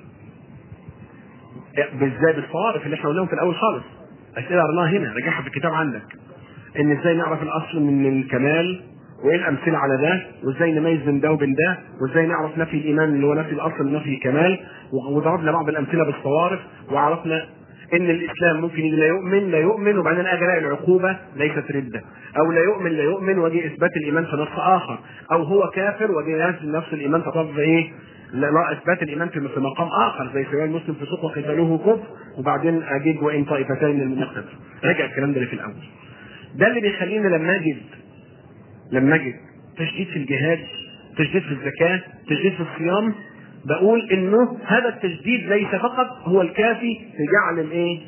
Speaker 2: بالذات بالصوارف اللي احنا قلناهم في الاول خالص اسئله قرناها هنا راجعها في الكتاب عندك ان ازاي نعرف الاصل من الكمال وايه الامثله على ده وازاي نميز بين ده وبين ده وازاي نعرف نفي الايمان اللي هو نفي الاصل من نفي الكمال وضربنا بعض الامثله بالصوارف وعرفنا ان الاسلام ممكن لا يؤمن لا يؤمن وبعدين اجي الاقي العقوبه ليست رده او لا يؤمن لا يؤمن واجي اثبات الايمان في نص اخر او هو كافر واجي ينزل نفس الايمان فطب ايه لا, لا اثبات الايمان في في مقام اخر زي سواء المسلم في سوق وقتاله كفر وبعدين اجيب وان طائفتين من المقتدر راجع الكلام ده اللي في الاول ده اللي بيخلينا لما اجد لما اجد تشديد في الجهاد تشديد في الزكاه تشديد في الصيام بقول انه هذا التشديد ليس فقط هو الكافي في جعل الايه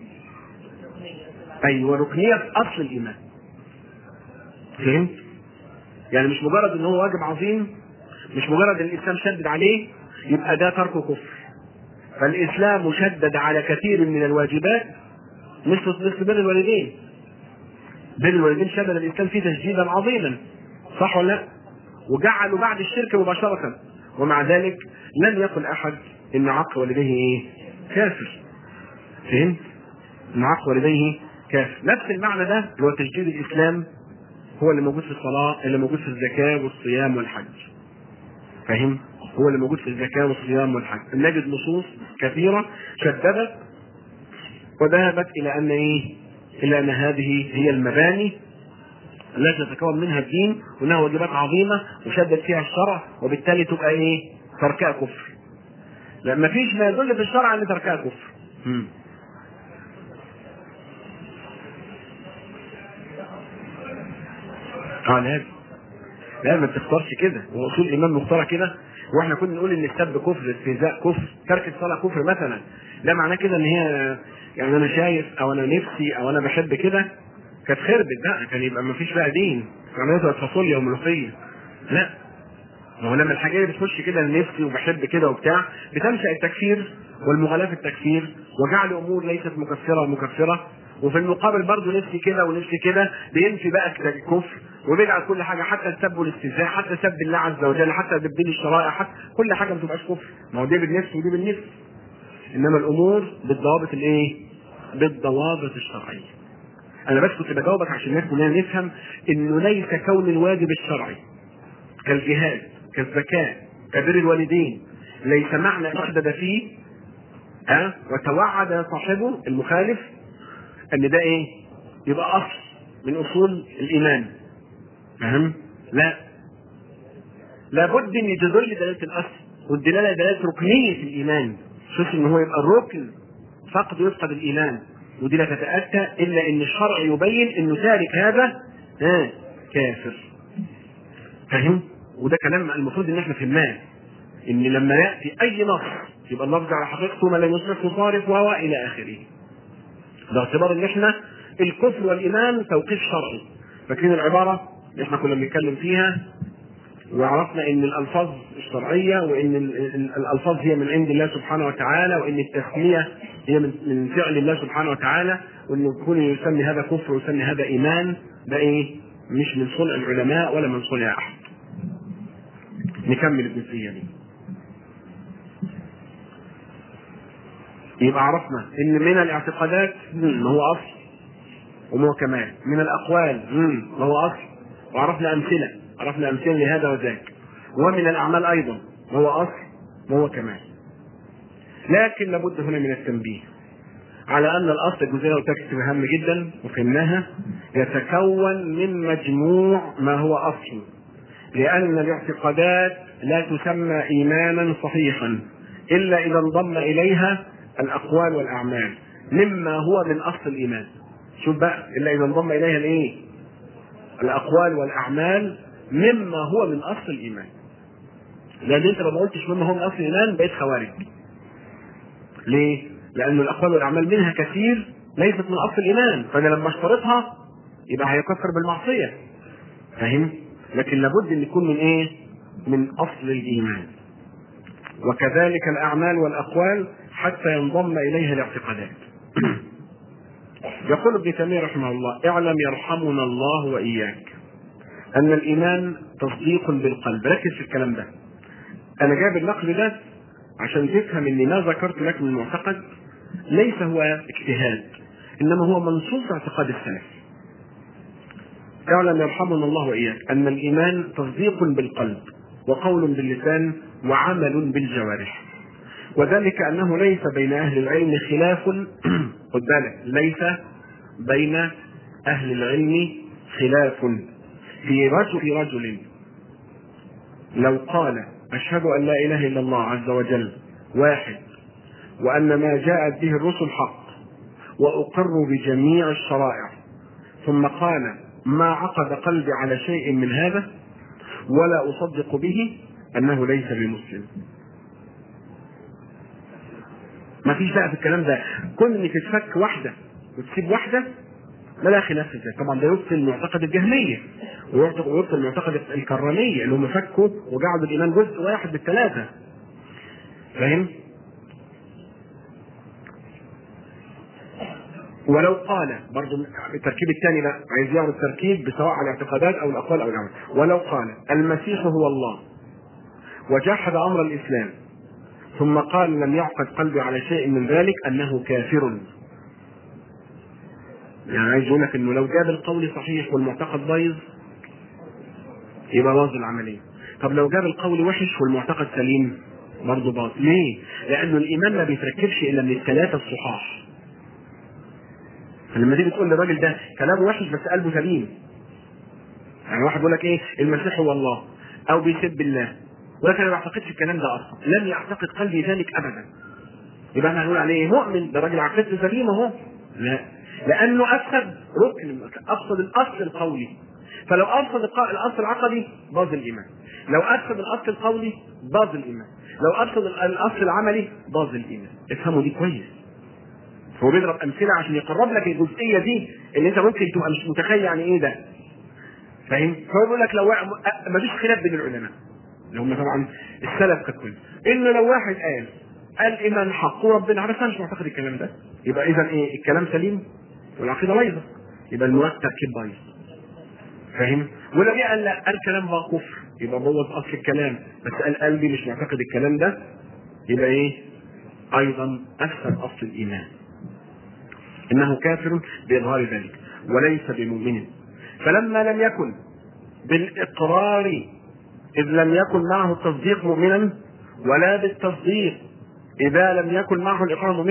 Speaker 2: ايوه ركنيه اصل الايمان فهمت يعني مش مجرد ان هو واجب عظيم مش مجرد ان الاسلام شدد عليه يبقى ده ترك كفر فالاسلام مشدد على كثير من الواجبات مثل مثل بر الوالدين بر الوالدين شدد الاسلام فيه تشديدا عظيما صح ولا لا؟ وجعلوا بعد الشرك مباشره ومع ذلك لم يقل احد ان عق والديه ايه؟ كافر. فهمت؟ ان عق والديه كافر. نفس المعنى ده اللي هو تجديد الاسلام هو اللي موجود في الصلاه، اللي موجود في الزكاه والصيام والحج. فاهم؟ هو اللي موجود في الزكاه والصيام والحج. نجد نصوص كثيره شددت وذهبت الى ان ايه؟ الى ان هذه هي المباني التي تتكون منها الدين وانها واجبات عظيمه وشدد فيها الشرع وبالتالي تبقى ايه؟ تركها كفر. لما فيش ما يدل في الشرع ان تركها كفر. مم. اه لازم لا ما بتختارش كده هو اصول الايمان مختاره كده واحنا كنا نقول ان السب كفر استهزاء كفر ترك الصلاه كفر مثلا ده معناه كده ان هي يعني انا شايف او انا نفسي او انا بحب كده كانت خربت بقى كان يبقى ما فيش بقى دين كان يبقى فاصوليا وملوخيه لا ما هو لما الحاجه دي بتخش كده لنفسي وبحب كده وبتاع بتنشا التكفير والمغالاه في التكفير وجعل امور ليست مكفره ومكفره وفي المقابل برضه نفسي كده ونفسي كده بينفي بقى الكفر وبيجعل كل حاجه حتى السب والاستهزاء حتى سب الله عز وجل حتى تبديل الشرائع حتى كل حاجه ما تبقاش كفر ما هو دي بالنفس ودي بالنفس انما الامور بالضوابط الايه؟ بالضوابط الشرعيه انا بس كنت بجاوبك عشان الناس كلنا نفهم انه ليس كون الواجب الشرعي كالجهاد كالزكاه كبر الوالدين ليس معنى شدد فيه ها أه؟ وتوعد صاحبه المخالف ان ده ايه يبقى اصل من اصول الايمان فاهم لا لابد ان تدل دلاله الاصل والدلاله دلاله ركنيه الايمان شوف ان هو يبقى الركن فقد يفقد الايمان ودي لا تتاتى الا ان الشرع يبين انه تارك هذا ها كافر فاهم وده كلام المفروض ان احنا فهمناه ان لما ياتي اي نص يبقى اللفظ على حقيقته ما لم يصرف مصارف وهو الى اخره باعتبار ان احنا الكفر والايمان توقيف شرعي فاكرين العباره اللي احنا كنا بنتكلم فيها وعرفنا ان الالفاظ الشرعيه وان ال- ال- الالفاظ هي من عند الله سبحانه وتعالى وان التسميه هي من من فعل الله سبحانه وتعالى وانه يكون يسمي هذا كفر ويسمي هذا ايمان ده ايه؟ مش من صنع العلماء ولا من صنع احد. نكمل الجزئيه دي. يبقى عرفنا ان من الاعتقادات مم، ما هو اصل وما هو كمال من الاقوال مم، ما هو اصل وعرفنا امثله عرفنا امثله لهذا وذاك ومن الاعمال ايضا ما هو اصل ما هو كمال لكن لابد هنا من التنبيه على ان الاصل الجزئيه لو تكتب هام جدا وفهمناها يتكون من مجموع ما هو اصل لان الاعتقادات لا تسمى ايمانا صحيحا الا اذا انضم اليها الاقوال والاعمال مما هو من اصل الايمان شوف بقى الا اذا انضم اليها الايه الاقوال والاعمال مما هو من اصل الايمان لان انت لو ما قلتش مما هو من اصل الايمان بقيت خوارج ليه؟ لأن الأقوال والأعمال منها كثير ليست من أصل الإيمان، فأنا لما اشترطها يبقى هيكفر بالمعصية. فاهم؟ لكن لابد أن يكون من إيه؟ من أصل الإيمان. وكذلك الأعمال والأقوال حتى ينضم إليها الاعتقادات. يقول ابن تيمية رحمه الله: اعلم يرحمنا الله وإياك أن الإيمان تصديق بالقلب، ركز في الكلام ده. أنا جايب النقل ده عشان تفهم ان ما ذكرت لك من المعتقد ليس هو اجتهاد انما هو منصوص اعتقاد السلف اعلم يرحمنا الله واياك ان الايمان تصديق بالقلب وقول باللسان وعمل بالجوارح وذلك انه ليس بين اهل العلم خلاف خد بالك ليس بين اهل العلم خلاف في رجل في رجل لو قال أشهد أن لا إله إلا الله عز وجل واحد وأن ما جاءت به الرسل حق وأقر بجميع الشرائع ثم قال ما عقد قلبي على شيء من هذا ولا أصدق به أنه ليس بمسلم ما فيش بقى في الكلام ده كون انك تفك واحده وتسيب واحده ما لا خلاف في ذلك طبعا ده يبطل معتقد الجهميه ويبطل ويبطل معتقد الكراميه اللي هم فكوا وجعلوا الايمان جزء واحد بالثلاثه فاهم؟ ولو قال برضه التركيب الثاني لا عايز يعمل التركيب سواء على الاعتقادات او الاقوال او الاعمال ولو قال المسيح هو الله وجحد امر الاسلام ثم قال لم يعقد قلبي على شيء من ذلك انه كافر يعني عايز يقول لك انه لو جاب القول صحيح والمعتقد بايظ يبقى باظ العمليه طب لو جاب القول وحش والمعتقد سليم برضه باظ ليه؟ لانه الايمان ما بيتركبش الا من الثلاثه الصحاح فلما تيجي تقول للراجل ده كلامه وحش بس قلبه سليم يعني واحد يقول لك ايه المسيح هو الله او بيسب الله ولكن انا ما بعتقدش الكلام ده اصلا لم يعتقد قلبي ذلك ابدا يبقى احنا هنقول عليه مؤمن ده راجل عقيدته سليمه اهو لا لانه افسد ركن افسد الاصل القولي فلو افسد الق- الاصل العقدي باظ الايمان لو افسد الاصل القولي باظ الايمان لو افسد ال- الاصل العملي باظ الايمان افهموا دي كويس هو بيضرب امثله عشان يقرب لك الجزئيه دي اللي انت ممكن تبقى مش متخيل يعني ايه ده فاهم فهو بيقول لك لو واحد ما فيش خلاف بين العلماء اللي هم طبعا السلف ككل ان لو واحد قال قال ايمان حق وربنا عارف انا مش معتقد الكلام ده يبقى اذا ايه الكلام سليم والعقيده بايظه يبقى المراد تركيب بايظ فاهم ولو جه قال لا قال كلام بقى كفر يبقى بوظ اصل الكلام بس قال قلبي مش معتقد الكلام ده يبقى ايه ايضا افسد اصل الايمان انه كافر باظهار ذلك وليس بمؤمن فلما لم يكن بالاقرار اذ لم يكن معه التصديق مؤمنا ولا بالتصديق اذا لم يكن معه الاقرار مؤمنا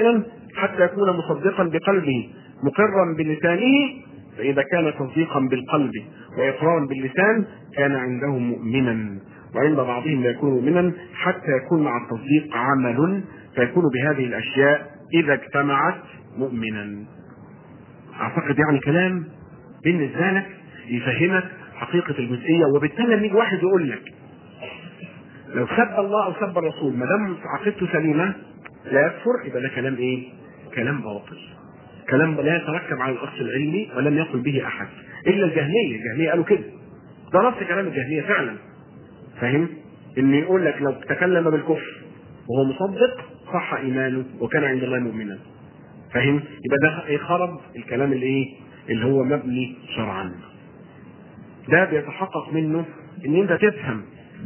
Speaker 2: حتى يكون مصدقا بقلبه مقرا بلسانه فإذا كان تصديقا بالقلب وإقرارا باللسان كان عنده مؤمنا وعند بعضهم لا يكون مؤمنا حتى يكون مع التصديق عمل فيكون بهذه الأشياء إذا اجتمعت مؤمنا أعتقد يعني كلام بالنسبة لك يفهمك حقيقة الجزئية وبالتالي لما يجي واحد يقول لك لو سب الله أو سب الرسول ما دام عقيدته سليمة لا يكفر يبقى ده كلام إيه؟ كلام باطل كلام لا يتركب على الأصل العلمي ولم يقل به أحد إلا الجهمية الجهمية قالوا كده ده نص كلام الجهمية فعلا فاهم؟ إن يقول لك لو تكلم بالكفر وهو مصدق صح إيمانه وكان عند الله مؤمنا فاهم؟ يبقى ده إيه خرب الكلام اللي إيه؟ اللي هو مبني شرعا ده بيتحقق منه ان انت تفهم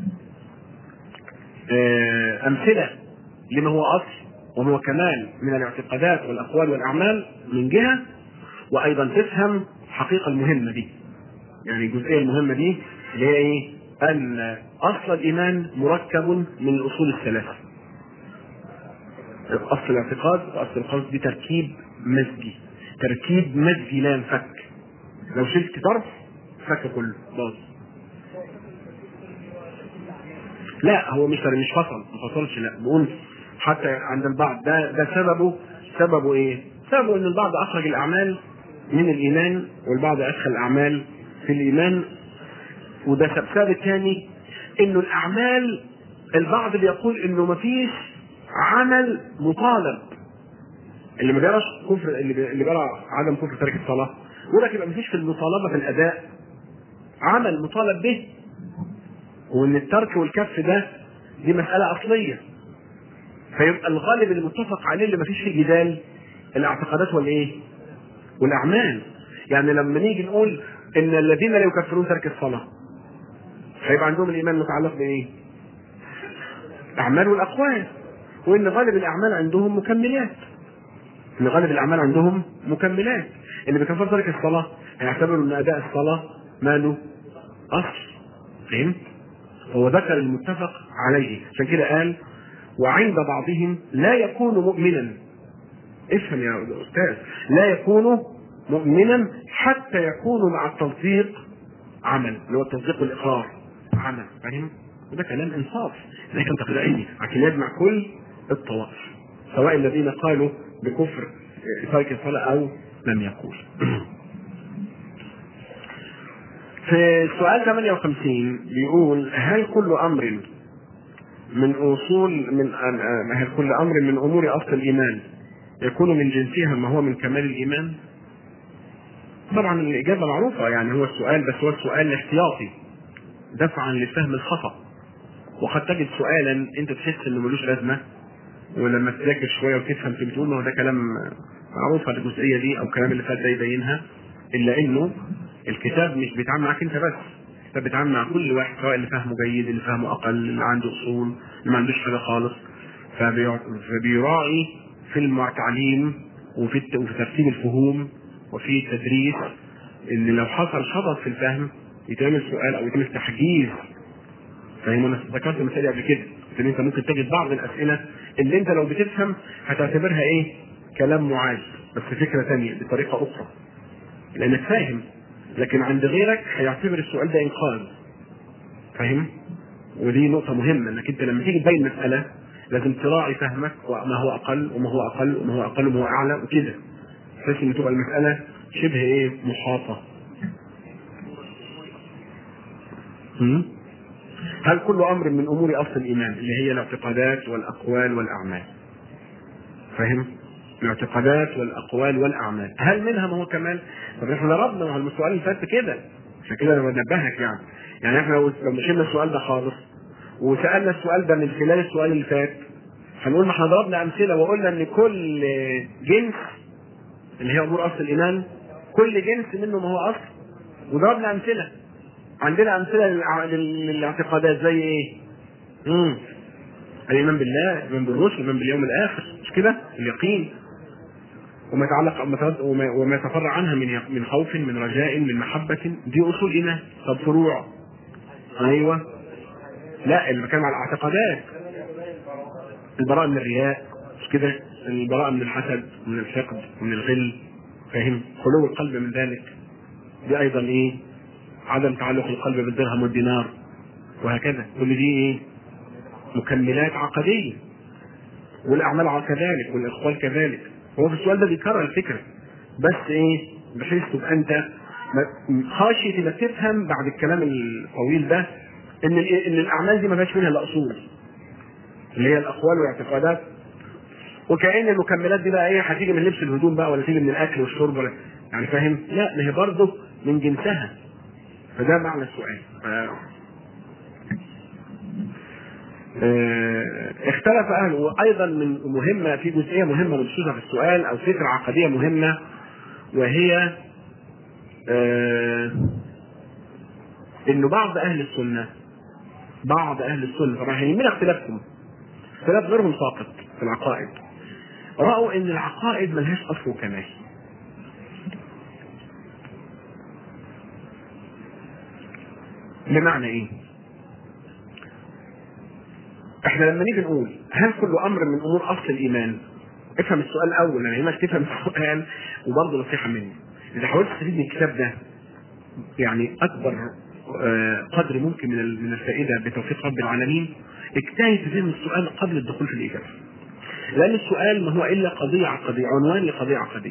Speaker 2: آه، امثله لما هو اصل وما هو كمال من الاعتقادات والاقوال والاعمال من جهه وايضا تفهم الحقيقه المهمه دي يعني الجزئيه المهمه دي اللي هي ايه؟ ان اصل الايمان مركب من الاصول الثلاثه اصل الاعتقاد واصل القول دي تركيب مزجي تركيب مزجي لا ينفك لو شلت طرف فك كله باظ لا هو مش مش فصل ما فصلش لا بقول حتى عند البعض ده ده سببه سببه ايه؟ سببه ان البعض اخرج الاعمال من الايمان والبعض ادخل الاعمال في الايمان وده سبب الثاني انه الاعمال البعض بيقول انه مفيش عمل مطالب اللي ما بيراش كفر اللي بي- اللي بيرى عدم كفر ترك الصلاه يقول لك يبقى مفيش في المطالبه في الاداء عمل مطالب به وان الترك والكف ده دي مساله اصليه فيبقى الغالب المتفق عليه اللي مفيش فيه جدال الاعتقادات والايه؟ والاعمال يعني لما نيجي نقول ان الذين لا يكفرون ترك الصلاه هيبقى عندهم الايمان متعلق بايه؟ الاعمال والاقوال وان غالب الاعمال عندهم مكملات ان غالب الاعمال عندهم مكملات اللي بيكفر ترك الصلاه هيعتبروا ان اداء الصلاه ماله اصل فهمت؟ هو ذكر المتفق عليه عشان كده قال وعند بعضهم لا يكون مؤمنا افهم يا استاذ لا يكون مؤمنا حتى يكون مع التصديق عمل اللي هو التصديق والاقرار عمل فاهم؟ وده كلام انصاف لكن تقرير علمي عشان يجمع كل الطوائف سواء الذين قالوا بكفر ترك الصلاه او لم يقول في سؤال 58 بيقول هل كل امر من اصول من هل كل امر من امور اصل الايمان يكون من جنسها ما هو من كمال الايمان؟ طبعا الاجابه معروفه يعني هو السؤال بس هو السؤال احتياطي دفعا لفهم الخطا وقد تجد سؤالا انت تحس انه ملوش لازمه ولما تذاكر شويه وتفهم تيجي تقول ما هو ده كلام معروف على الجزئيه دي او الكلام اللي فات ده يبينها الا انه الكتاب مش بيتعامل معاك انت بس الكتاب بيتعامل مع كل واحد سواء اللي فهمه جيد اللي فهمه اقل اللي عنده اصول اللي ما عندوش حاجه خالص فبيع- فبيراعي في التعليم وفي الت- وفي ترتيب الفهوم وفي التدريس ان لو حصل شطط في الفهم يتعمل سؤال او يتعمل تحجيز فاهم انا ذكرت المثال قبل كده قلت ان انت ممكن تجد بعض الاسئله اللي انت لو بتفهم هتعتبرها ايه كلام معاد بس فكره ثانيه بطريقه اخرى لانك فاهم لكن عند غيرك هيعتبر السؤال ده انقاذ فاهم ودي نقطة مهمة انك انت لما تيجي تبين مسألة لازم تراعي فهمك وما هو اقل وما هو اقل وما هو اقل وما هو اعلى وكده بحيث ان تبقى المسألة شبه ايه محاطة هم؟ هل كل امر من امور اصل الايمان اللي هي الاعتقادات والاقوال والاعمال فاهم الاعتقادات والاقوال والاعمال هل منها ما هو كمال طب احنا ضربنا مع السؤال اللي فات كده عشان كده انا بنبهك يعني يعني احنا لو لو مشينا السؤال ده خالص وسالنا السؤال ده من خلال السؤال اللي فات هنقول ما احنا ضربنا امثله وقلنا ان كل جنس اللي هي امور اصل الايمان كل جنس منه ما هو اصل وضربنا امثله عندنا امثله للع- لل- للاعتقادات زي ايه؟ امم الايمان بالله، الايمان بالرسل، الايمان باليوم الاخر، مش كده؟ اليقين وما يتعلق وما يتعلق- وما وما يتفرع عنها من يق- من خوف من رجاء من محبة دي أصول إيمان طب فروع أيوه لا اللي بتكلم على الاعتقادات البراءة من الرياء مش كده البراءة من الحسد ومن الحقد ومن الغل فاهم خلو القلب من ذلك دي ايضا ايه عدم تعلق القلب بالدرهم والدينار وهكذا كل دي ايه مكملات عقديه والاعمال كذلك والاخوال كذلك هو في السؤال ده بيكرر الفكره بس ايه بحيث تبقى انت م- خاشيه انك تفهم بعد الكلام الطويل ده ان ال- ان الاعمال دي ما فيهاش منها الا اصول اللي هي الاقوال والاعتقادات وكأن المكملات دي بقى ايه هتيجي من لبس الهدوم بقى ولا تيجي من الاكل والشرب ولا يعني فاهم؟ لا ما هي برضه من جنسها فده معنى السؤال ف- آه، اختلف اهل وايضا من مهمه في جزئيه مهمه مبسوطه في السؤال او فكره عقديه مهمه وهي آه، انه بعض اهل السنه بعض اهل السنه طبعا هيهمنا اختلافهم اختلاف غيرهم ساقط في العقائد راوا ان العقائد ملهاش اصل وكمال بمعنى ايه؟ احنا لما نيجي نقول هل كل امر من امور اصل الايمان؟ افهم السؤال الاول انا يهمك تفهم السؤال وبرضه نصيحه مني. اذا حاولت تستفيد من الكتاب ده يعني اكبر آه، قدر ممكن من ال- من الفائده بتوفيق رب العالمين اجتهد في فهم السؤال قبل الدخول في الاجابه. لان السؤال ما هو الا قضيه عقديه عنوان لقضيه عقديه.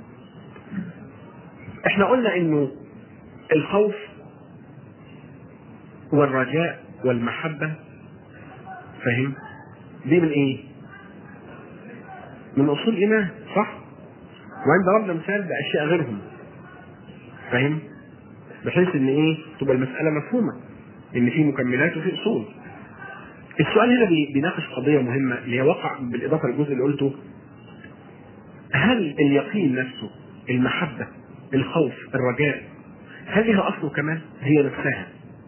Speaker 2: احنا قلنا انه الخوف والرجاء والمحبه فاهم؟ دي من ايه؟ من اصول الايمان صح؟ وعند ربنا مثال باشياء غيرهم فاهم؟ بحيث ان ايه؟ تبقى المساله مفهومه ان في مكملات وفي اصول. السؤال هنا بي- بيناقش قضيه مهمه اللي هي وقع بالاضافه للجزء اللي قلته هل اليقين نفسه المحبه الخوف الرجاء هل لها اصل كمان؟ هي نفسها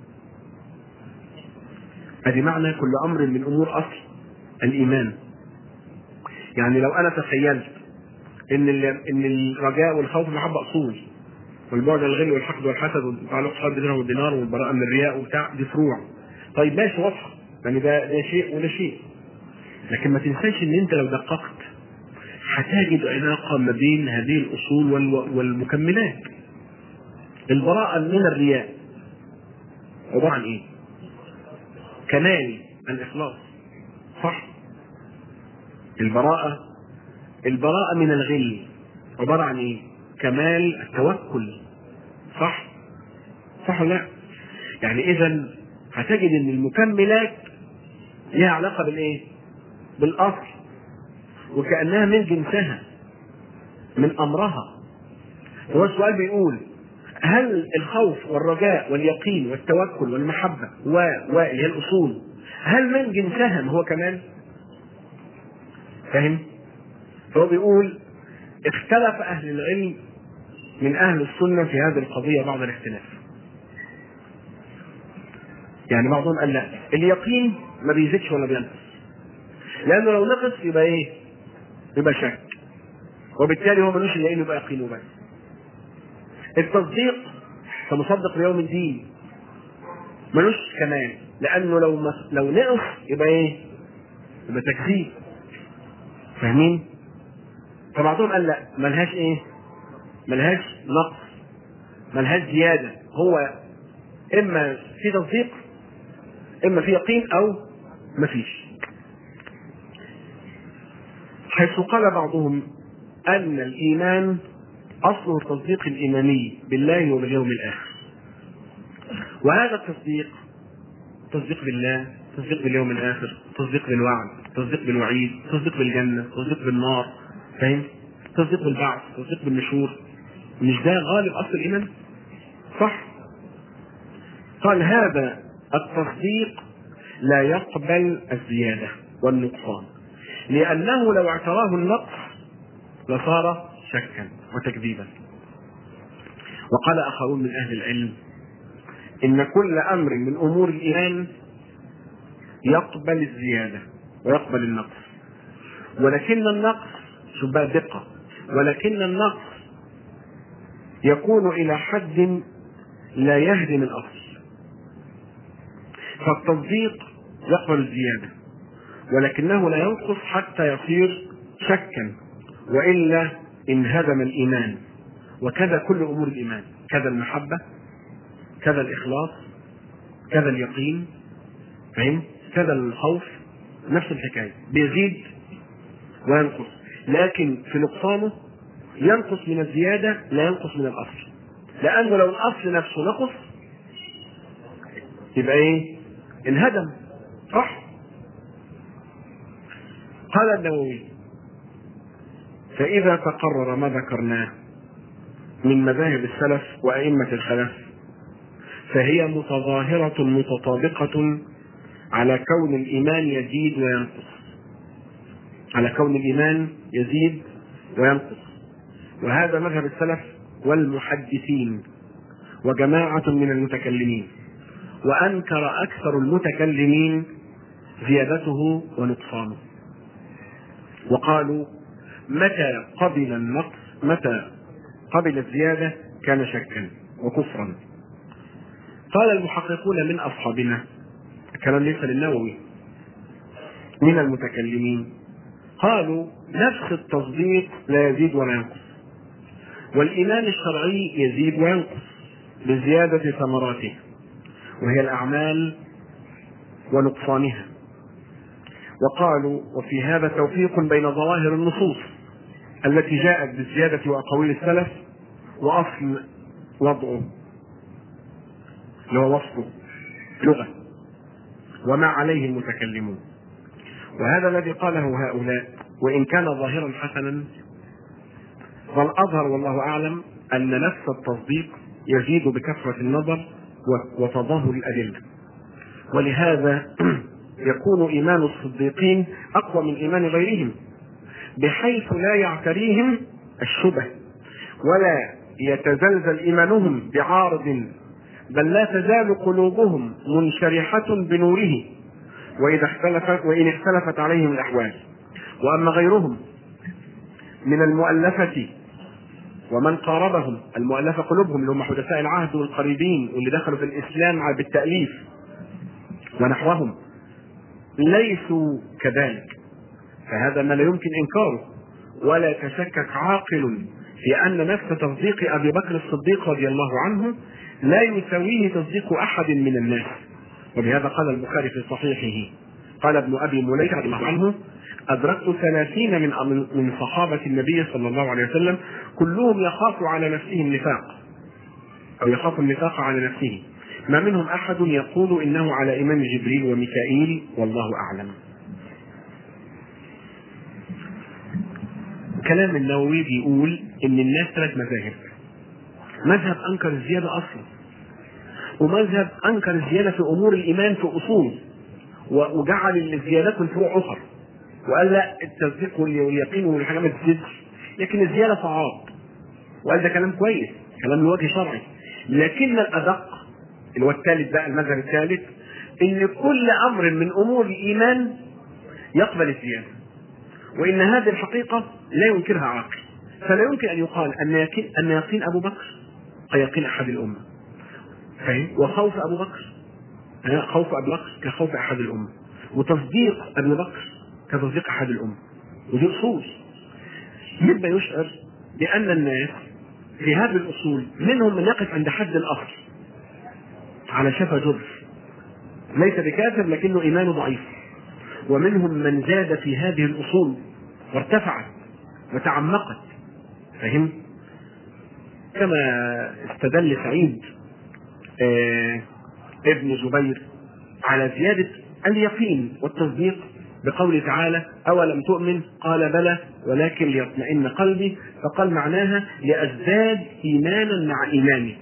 Speaker 2: ادي معنى كل امر من امور اصل الايمان يعني لو انا تخيلت ان ال- ان الرجاء والخوف والمحبه اصول والبعد عن الغل والحقد والحسد وتعلق القلب بالدرهم والدينار والبراءه من الرياء وبتاع دي فروع طيب ماشي واضحه يعني ده ده شيء وده شيء لكن ما تنساش ان انت لو دققت هتجد علاقه ما بين هذه الاصول وال- والمكملات البراءه من الرياء عباره عن ايه؟ كمال الإخلاص صح البراءة البراءة من الغل عبارة عن إيه؟ كمال التوكل صح صح ولا لا؟ يعني إذا هتجد إن المكملات لها علاقة بالإيه؟ بالأصل وكأنها من جنسها من أمرها هو السؤال بيقول هل الخوف والرجاء واليقين والتوكل والمحبة و و اللي هي الأصول هل من جنسها ما هو كمان؟ فاهم؟ فهو بيقول اختلف أهل العلم من أهل السنة في هذه القضية بعض الاختلاف. يعني بعضهم قال لا اليقين ما بيزيدش ولا بينقص. لأنه لو نقص يبقى إيه؟ يبقى شك. وبالتالي هو ملوش إلا إنه يبقى يقين وبس. التصديق كمصدق بيوم الدين ملوش كمان لانه لو مس... لو نقص يبقى ايه؟ يبقى تكذيب فاهمين؟ فبعضهم قال لا ملهاش ايه؟ ملهاش نقص ملهاش زياده هو اما في تصديق اما في يقين او مفيش حيث قال بعضهم ان الايمان اصله التصديق الايماني بالله وباليوم الاخر وهذا التصديق تصديق بالله تصديق باليوم الاخر تصديق بالوعد تصديق بالوعيد تصديق بالجنه تصديق بالنار فاهم تصديق بالبعث تصديق بالنشور مش ده غالب اصل الايمان صح قال هذا التصديق لا يقبل الزياده والنقصان لانه لو اعتراه النقص لصار شكا وتكذيبا وقال اخرون من اهل العلم ان كل امر من امور الايمان يقبل الزياده ويقبل النقص ولكن النقص شوف بقى الدقه ولكن النقص يكون الى حد لا يهدم الاصل فالتصديق يقبل الزياده ولكنه لا ينقص حتى يصير شكا والا انهدم الايمان وكذا كل امور الايمان كذا المحبه كذا الاخلاص كذا اليقين فهم كذا الخوف نفس الحكايه بيزيد وينقص لكن في نقصانه ينقص من الزياده لا ينقص من الاصل لانه لو الاصل نفسه نقص يبقى ايه انهدم صح قال النووي فإذا تقرر ما ذكرناه من مذاهب السلف وأئمة الخلف فهي متظاهرة متطابقة على كون الإيمان يزيد وينقص على كون الإيمان يزيد وينقص وهذا مذهب السلف والمحدثين وجماعة من المتكلمين وأنكر أكثر المتكلمين زيادته ونقصانه وقالوا متى قبل النقص متى قبل الزيادة كان شكا وكفرا قال المحققون من أصحابنا الكلام ليس للنووي من المتكلمين قالوا نفس التصديق لا يزيد ولا ينقص والإيمان الشرعي يزيد وينقص بزيادة ثمراته وهي الأعمال ونقصانها وقالوا وفي هذا توفيق بين ظواهر النصوص التي جاءت بالزيادة وأقاويل السلف وأصل وضعه اللي هو وصفه لغة وما عليه المتكلمون وهذا الذي قاله هؤلاء وإن كان ظاهرا حسنا فالأظهر والله أعلم أن نفس التصديق يزيد بكثرة النظر وتظاهر الأدلة ولهذا يكون إيمان الصديقين أقوى من إيمان غيرهم بحيث لا يعتريهم الشبه ولا يتزلزل إيمانهم بعارض بل لا تزال قلوبهم منشرحة بنوره وإذا اختلفت وإن اختلفت عليهم الأحوال وأما غيرهم من المؤلفة ومن قاربهم المؤلفة قلوبهم اللي هم حدثاء العهد والقريبين واللي دخلوا في الإسلام بالتأليف ونحوهم ليسوا كذلك فهذا ما لا يمكن إنكاره ولا يتشكك عاقل في أن نفس تصديق أبي بكر الصديق رضي الله عنه لا يساويه تصديق أحد من الناس ولهذا قال البخاري في صحيحه قال ابن أبي مليكة رضي الله عنه أدركت ثلاثين من من صحابة النبي صلى الله عليه وسلم كلهم يخاف على نفسه النفاق أو يخاف النفاق على نفسه ما منهم أحد يقول إنه على إيمان جبريل وميكائيل والله أعلم كلام النووي بيقول إن الناس ثلاث مذاهب مذهب أنكر الزيادة أصلا ومذهب أنكر الزيادة في أمور الإيمان في أصول وجعل الزيادات من فروع أخرى وقال لا التصديق واليقين والحاجة ما تزيدش لكن الزيادة صعاب وقال ده كلام كويس كلام لوجه شرعي لكن الأدق اللي هو الثالث بقى المذهب الثالث ان كل امر من امور الايمان يقبل الزياده وان هذه الحقيقه لا ينكرها عاقل فلا يمكن ان يقال ان يقين ان يقين ابو بكر كيقين احد الامه فاهم وخوف ابو بكر خوف ابو بكر كخوف احد الامه وتصديق ابي بكر كتصديق احد الامه ودي اصول مما يشعر بان الناس في هذه الاصول منهم من يقف عند حد الاصل على شفا جرف ليس بكافر لكنه ايمانه ضعيف ومنهم من زاد في هذه الاصول وارتفعت وتعمقت فهم كما استدل سعيد آه ابن جبير على زيادة اليقين والتصديق بقوله تعالى أولم تؤمن قال بلى ولكن ليطمئن قلبي فقال معناها لأزداد إيمانا مع إيماني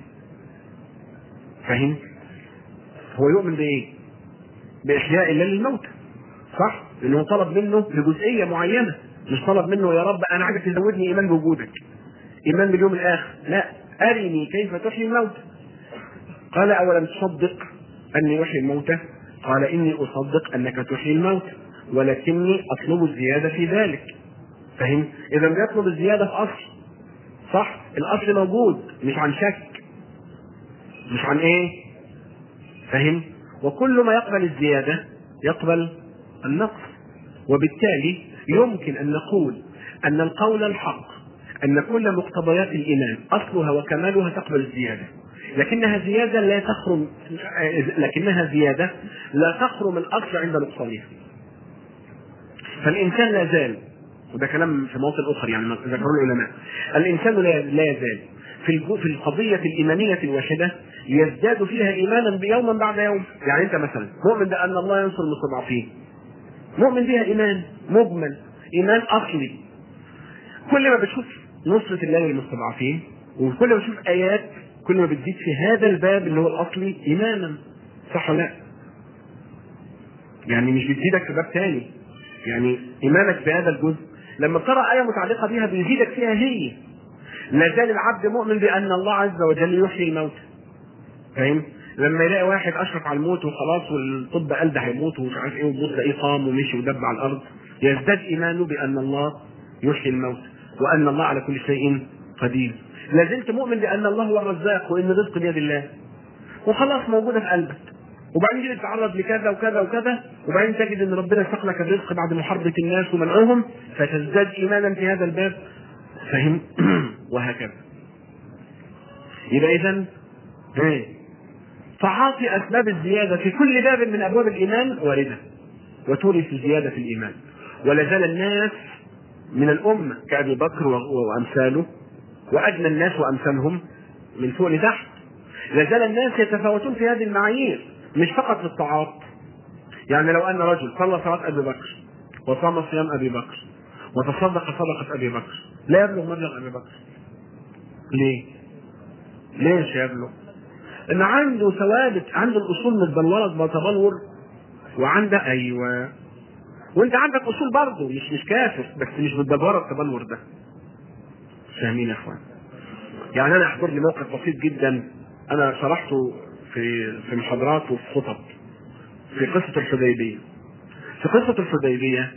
Speaker 2: فهم هو يؤمن بإيه بإحياء الله للموت صح لأنه طلب منه بجزئية معينة مش طلب منه يا رب أنا عايزك تزودني إيمان بوجودك إيمان باليوم الآخر لا أرني كيف تحيي الموت قال أولم تصدق أني أحيي الموتى قال إني أصدق أنك تحيي الموت ولكني أطلب الزيادة في ذلك فهم إذا بيطلب الزيادة في أصل صح الأصل موجود مش عن شك مش عن إيه فهم وكل ما يقبل الزيادة يقبل النقص وبالتالي يمكن أن نقول أن القول الحق أن كل مقتضيات الإيمان أصلها وكمالها تقبل الزيادة لكنها زيادة لا تخرم لكنها زيادة لا تخرم الأصل عند نقصانها فالإنسان لا زال وده كلام في مواطن أخرى يعني ذكروا العلماء الإنسان لا, لا يزال في في القضية الإيمانية الواحدة يزداد فيها إيمانا يوما بعد يوم يعني أنت مثلا مؤمن بأن الله ينصر المستضعفين مؤمن بها إيمان مجمل إيمان أصلي كل ما بتشوف نصرة الله للمستضعفين وكل ما بتشوف آيات كل ما بتزيد في هذا الباب اللي هو الأصلي إيمانا صح ولا لا؟ يعني مش بتزيدك في باب تاني يعني إيمانك بهذا الجزء لما ترى آية متعلقة بها بيزيدك فيها هي لا زال العبد مؤمن بأن الله عز وجل يحيي الموتى فاهم؟ لما يلاقي واحد اشرف على الموت وخلاص والطب قال ده هيموت ومش عارف ايه وبص ايه قام ومشي ودب على الارض يزداد ايمانه بان الله يحيي الموت وان الله على كل شيء قدير لازلت مؤمن بان الله هو الرزاق وان الرزق بيد الله وخلاص موجوده في قلبك وبعدين تيجي تتعرض لكذا وكذا وكذا وبعدين تجد ان ربنا ساق لك الرزق بعد محاربه الناس ومنعهم فتزداد ايمانا في هذا الباب فهم وهكذا يبقى اذا ايه تعاطي اسباب الزياده في كل باب من ابواب الايمان وارده وتورث زياده في الايمان ولا زال الناس من الامه كابي بكر وامثاله وادنى الناس وامثالهم من فوق لتحت لا زال الناس يتفاوتون في هذه المعايير مش فقط في الطاعات يعني لو ان رجل صلى صلاه ابي بكر وصام صيام ابي بكر وتصدق صدقه ابي بكر لا يبلغ مبلغ ابي بكر ليه؟ ليه مش يبلغ؟ ان عنده ثوابت عنده الاصول متبلوره بتبلور وعنده ايوه وانت عندك اصول برضه مش مش كافر بس مش متبلوره التبلور ده فاهمين يا اخوان يعني انا احضر لي موقف بسيط جدا انا شرحته في في محاضرات وفي خطب في قصه الحديبيه في قصه الحديبيه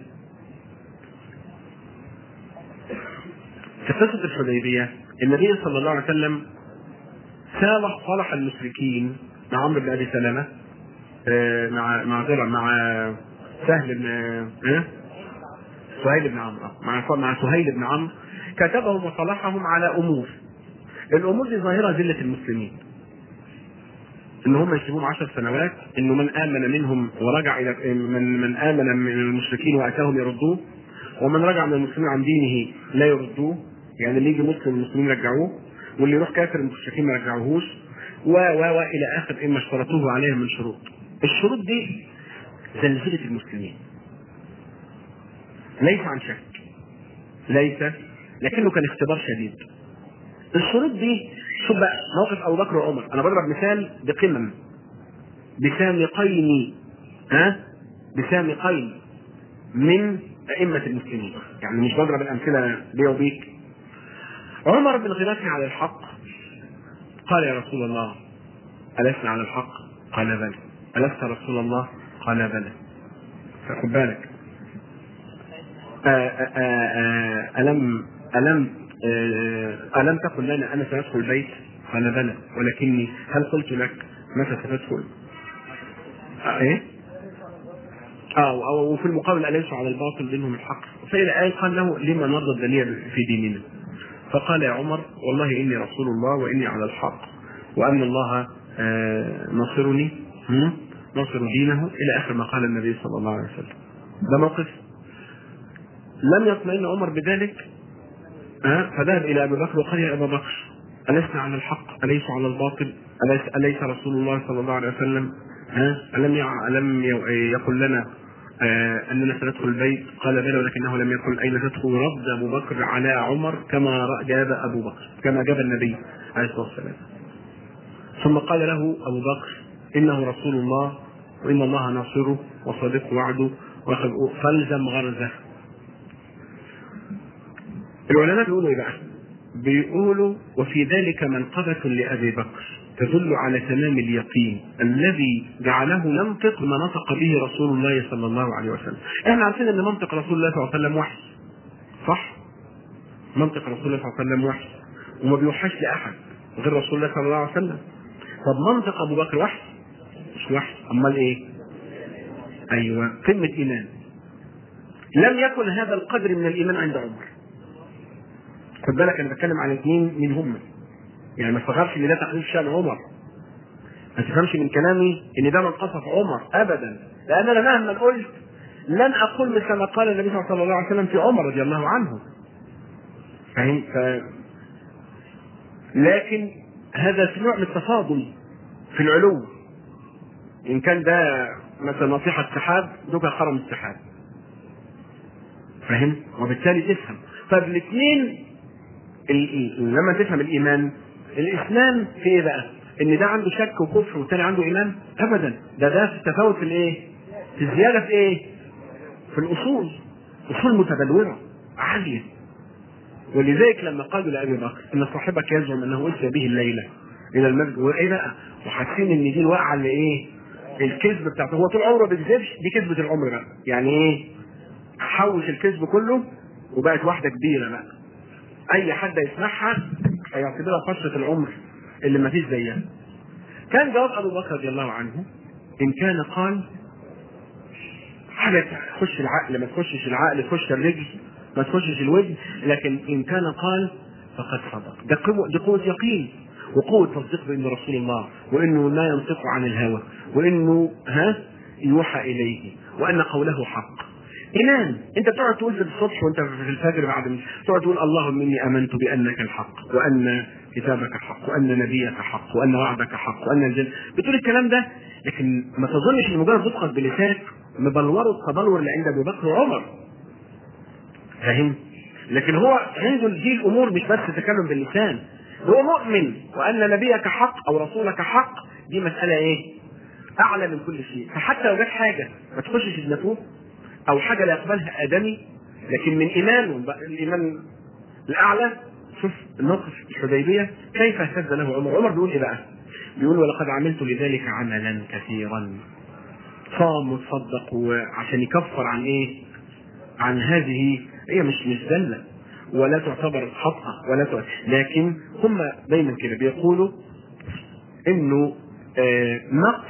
Speaker 2: في قصه الحديبيه النبي صلى الله عليه وسلم صالح صالح المشركين مع عمرو بن ابي سلمه آه، مع مع درع مع سهل بن آه؟ سهيل بن عمرو مع مع سهيل بن عمرو كتبهم وصالحهم على امور الامور دي ظاهره ذله المسلمين ان هم يسيبوهم عشر سنوات انه من امن منهم ورجع الى من من امن من المشركين واتاهم يردوه ومن رجع من المسلمين عن دينه لا يردوه يعني اللي يجي مسلم المسلمين يرجعوه واللي يروح كافر المشركين ما يرجعوهوش و و و الى اخر ما اشترطوه عليهم من شروط الشروط دي زلزلة المسلمين ليس عن شك ليس لكنه كان اختبار شديد الشروط دي شوف بقى موقف ابو بكر وعمر انا بضرب مثال بقمم بسامقين ها بسامقين من ائمه المسلمين يعني مش بضرب الامثله ليا وبيك عمر بن الغفاري على الحق قال يا رسول الله ألسنا على الحق؟ قال بلى ألست رسول الله؟ قال بلى فخد بالك ألم ألم ألم تقل لنا أنا سأدخل البيت؟ قال بلى ولكني هل قلت لك متى ستدخل؟ إيه؟ اه وفي المقابل أليس على الباطل دينهم الحق فإلى آية قال له لما نرضى الدنيا في ديننا فقال يا عمر والله إني رسول الله وإني على الحق وأن الله ناصرني ناصر دينه إلى آخر ما قال النبي صلى الله عليه وسلم ده موقف لم يطمئن عمر بذلك فذهب إلى أبي بكر وقال يا أبا بكر ألسنا على الحق أليس على الباطل أليس, أليس رسول الله صلى الله عليه وسلم ها ألم يع... ألم يقل لنا آه اننا سندخل البيت قال بلى ولكنه لم يقل اين تدخل رد ابو بكر على عمر كما جاب ابو بكر كما جاب النبي عليه الصلاه والسلام ثم قال له ابو بكر انه رسول الله وان الله ناصره وصادق وعده فالزم غرزه العلماء بيقولوا ايه بقى؟ بيقولوا وفي ذلك منقبة لأبي بكر تدل على تمام اليقين الذي جعله ينطق ما نطق به رسول الله صلى الله عليه وسلم. احنا عارفين ان منطق رسول الله صلى الله عليه وسلم وحي. صح؟ منطق رسول الله صلى الله عليه وسلم وحي وما بيوحاش لاحد غير رسول الله صلى الله عليه وسلم. طب منطق ابو بكر وحي؟ مش وحي، امال ايه؟ ايوه قمة ايمان. لم يكن هذا القدر من الايمان عند عمر. خد بالك انا بتكلم عن اثنين مين هم يعني ما تفكرش ان ده تقليل شان عمر ما تفهمش من كلامي ان ده منقصه في عمر ابدا لان انا مهما قلت لن اقول مثل ما قال النبي صلى الله عليه وسلم في عمر رضي الله عنه فاهم ف... لكن هذا في نوع من التفاضل في العلو ان كان ده مثلا نصيحه سحاب دوكا خرم السحاب فاهم وبالتالي تفهم فالاثنين لما تفهم الايمان الاسلام في ايه بقى؟ ان ده عنده شك وكفر والتاني عنده ايمان ابدا ده ده في التفاوت في الايه؟ في الزياده في ايه؟ في الاصول اصول متبلوره عاليه ولذلك لما قالوا لابي بكر ان صاحبك يزعم انه اسري به الليله الى المسجد وايه بقى؟ وحاسين ان دي الوقعه اللي ايه؟ الكذب بتاعته هو طول عمره ما بيكذبش دي كذبه العمر بقى يعني ايه؟ حوش الكذب كله وبقت واحده كبيره بقى اي حد يسمعها هيعتبرها قصه العمر اللي ما فيش زيها كان جواب ابو بكر رضي الله عنه ان كان قال حاجه تخش العقل ما تخشش العقل تخش الرجل ما تخشش الوجه لكن ان كان قال فقد صدق ده قوه دي قوه يقين وقوه تصديق بان رسول الله وانه لا ينطق عن الهوى وانه ها يوحى اليه وان قوله حق ايمان انت بتقعد تقول في الصبح وانت في الفجر بعد ما تقعد تقول اللهم اني امنت بانك الحق وان كتابك حق وان نبيك حق وان وعدك حق وان الجنه بتقول الكلام ده لكن ما تظنش ان مجرد نطقك بلسانك مبلوره التبلور اللي عند ابي بكر وعمر فاهم لكن هو عنده دي الامور مش بس تكلم باللسان هو مؤمن وان نبيك حق او رسولك حق دي مساله ايه اعلى من كل شيء فحتى لو جت حاجه ما تخشش النافوخ او حاجه لا يقبلها ادمي لكن من ايمانه الايمان الاعلى شوف الموقف الحديبيه كيف اهتز له عمر عمر بيقول ايه بقى بيقول ولقد عملت لذلك عملا كثيرا صام وتصدق عشان يكفر عن ايه عن هذه هي مش مش ذله ولا تعتبر خطأ ولا تعتبر لكن هم دايما كده بيقولوا انه آه نقص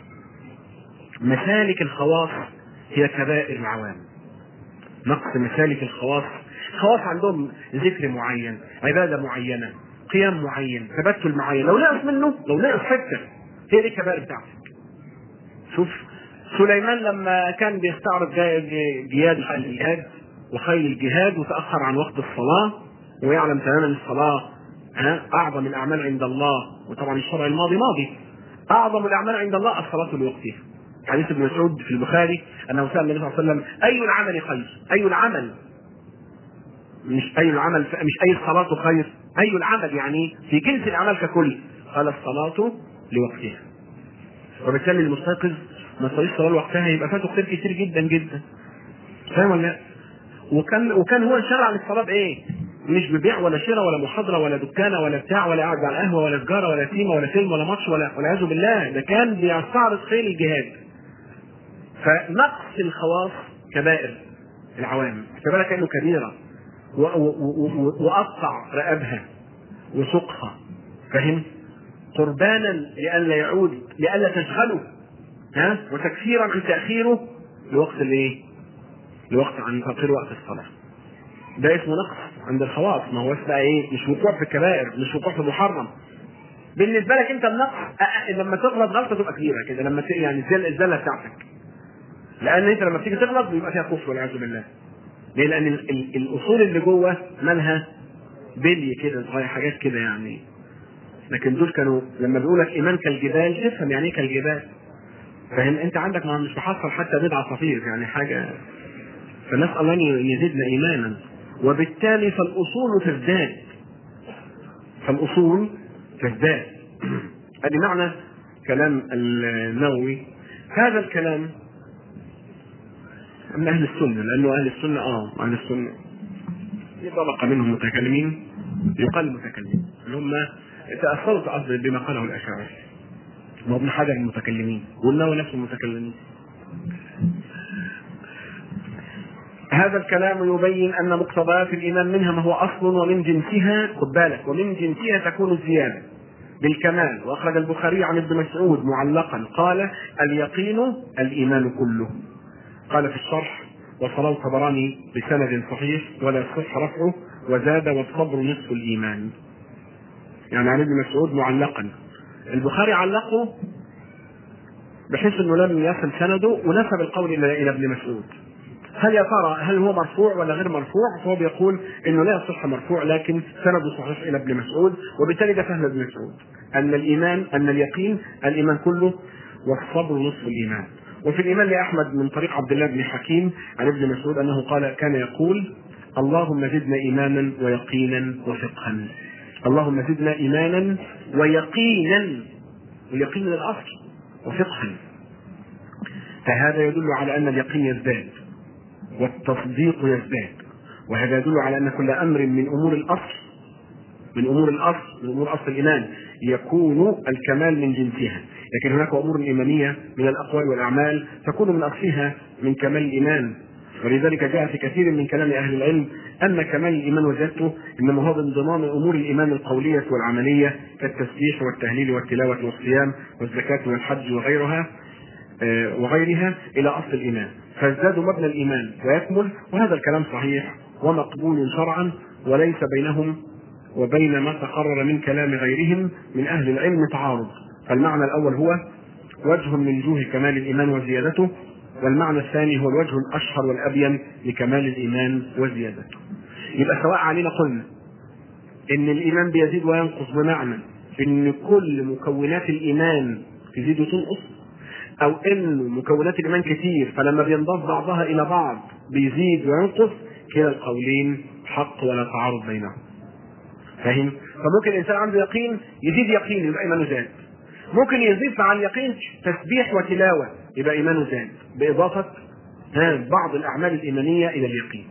Speaker 2: مسالك الخواص هي كبائر العوام نقص مسالك الخواص خواص عندهم ذكر معين عبادة معينة قيام معين تبتل معين لو نقص منه لو نقص حتة هي دي الكبائر بتاعتك شوف سليمان لما كان بيستعرض جياد الجهاد وخيل الجهاد وتأخر عن وقت الصلاة ويعلم تماما الصلاة ها أعظم الأعمال عند الله وطبعا الشرع الماضي ماضي أعظم الأعمال عند الله الصلاة لوقتها حديث ابن مسعود في البخاري انه سال النبي صلى الله عليه وسلم اي العمل خير؟ اي العمل مش اي العمل مش اي الصلاة خير؟ اي العمل يعني في جنس الاعمال ككل؟ قال الصلاة لوقتها. وبالتالي المستيقظ ما يصليش صلاة لوقتها يبقى فاته خير كتير جدا جدا. فاهم ولا لا؟ وكان وكان هو شرع للصلاة بايه؟ مش ببيع ولا شراء ولا محاضرة ولا دكانة ولا بتاع ولا قاعد على القهوة ولا سجارة ولا سيما ولا فيلم ولا ماتش ولا والعياذ بالله ده كان بيستعرض خير الجهاد. فنقص الخواص كبائر العوام اعتبرها كانه كبيره وقطع رقبها وسقها فهم قربانا لئلا يعود لئلا تشغله ها وتكثيرا عن تاخيره لوقت الايه؟ لوقت عن تاخير وقت الصلاه ده اسمه نقص عند الخواص ما هو بقى ايه مش وقوع في الكبائر مش وقوع في محرم بالنسبه لك انت النقص لما تغلط غلطه تبقى كبيره كده لما يعني الزله بتاعتك لان انت لما بتيجي تغلط بيبقى فيها كفر والعياذ بالله ليه؟ لان ال ال الاصول اللي جوه مالها بلي كده صغير حاجات كده يعني لكن دول كانوا لما بيقول لك ايمان كالجبال تفهم يعني ايه كالجبال فاهم انت عندك ما مش محصل حتى بيض عصافير يعني حاجه فنسال الله ان يزيدنا ايمانا وبالتالي فالاصول تزداد فالاصول تزداد ادي معنى كلام النووي هذا الكلام من اهل السنه لانه اهل السنه اه اهل السنه في طبقه منهم متكلمين يقال متكلمين اللي هم تاثروا تاثر بما قاله الاشاعره وابن حجر المتكلمين والنووي نفسه المتكلمين هذا الكلام يبين ان مقتضيات الايمان منها ما هو اصل ومن جنسها خد بالك ومن جنسها تكون الزياده بالكمال واخرج البخاري عن ابن مسعود معلقا قال اليقين الايمان كله قال في الشرح وصلاه الطبراني بسند صحيح ولا يصح رفعه وزاد والصبر نصف الايمان يعني عن ابن مسعود معلقا البخاري علقه بحيث انه لم يصل سنده ونسب القول الى الى ابن مسعود هل يا ترى هل هو مرفوع ولا غير مرفوع؟ فهو بيقول انه لا يصح مرفوع لكن سنده صحيح الى ابن مسعود وبالتالي ده فهم ابن مسعود ان الايمان ان اليقين الايمان كله والصبر نصف الايمان وفي الايمان لاحمد من طريق عبد الله بن حكيم عن ابن مسعود انه قال كان يقول اللهم زدنا ايمانا ويقينا وفقها اللهم زدنا ايمانا ويقينا واليقين من الاصل وفقها فهذا يدل على ان اليقين يزداد والتصديق يزداد وهذا يدل على ان كل امر من امور الاصل من امور الاصل من امور اصل الايمان يكون الكمال من جنسها لكن هناك امور ايمانيه من الاقوال والاعمال تكون من اصلها من كمال الايمان ولذلك جاء في كثير من كلام اهل العلم ان كمال الايمان وزيادته انما هو بانضمام امور الايمان القوليه والعمليه كالتسبيح والتهليل والتلاوه والصيام والزكاه والحج وغيرها وغيرها الى اصل الايمان فازداد مبنى الايمان ويكمل وهذا الكلام صحيح ومقبول شرعا وليس بينهم وبين ما تقرر من كلام غيرهم من اهل العلم تعارض فالمعنى الاول هو وجه من وجوه كمال الايمان وزيادته والمعنى الثاني هو الوجه الاشهر والابين لكمال الايمان وزيادته يبقى سواء علينا قلنا ان الايمان بيزيد وينقص بمعنى ان كل مكونات الايمان تزيد وتنقص او ان مكونات الايمان كتير فلما بينضاف بعضها الى بعض بيزيد وينقص كلا القولين حق ولا تعارض بينهم فاهم فممكن الانسان عنده يقين يزيد يقين يبقى ايمانه زاد ممكن يزيد مع اليقين تسبيح وتلاوه يبقى ايمانه زاد باضافه بعض الاعمال الايمانيه الى اليقين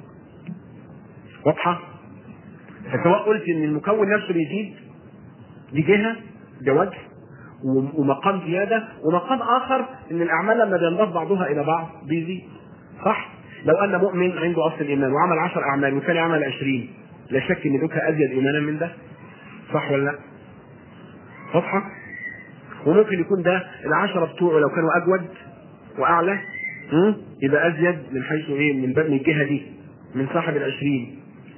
Speaker 2: واضحه فسواء قلت ان المكون نفسه بيزيد دي جهه ده وجه ومقام زيادة ومقام آخر إن الأعمال لما بينضاف بعضها إلى بعض بيزيد صح؟ لو أن مؤمن عنده أصل الإيمان وعمل عشر أعمال وكان يعمل عشرين لا شك إن دوك أزيد إيمانا من ده صح ولا لا؟ واضحة؟ وممكن يكون ده العشرة بتوعه لو كانوا أجود وأعلى يبقى أزيد من حيث إيه؟ من باب من الجهة دي من صاحب العشرين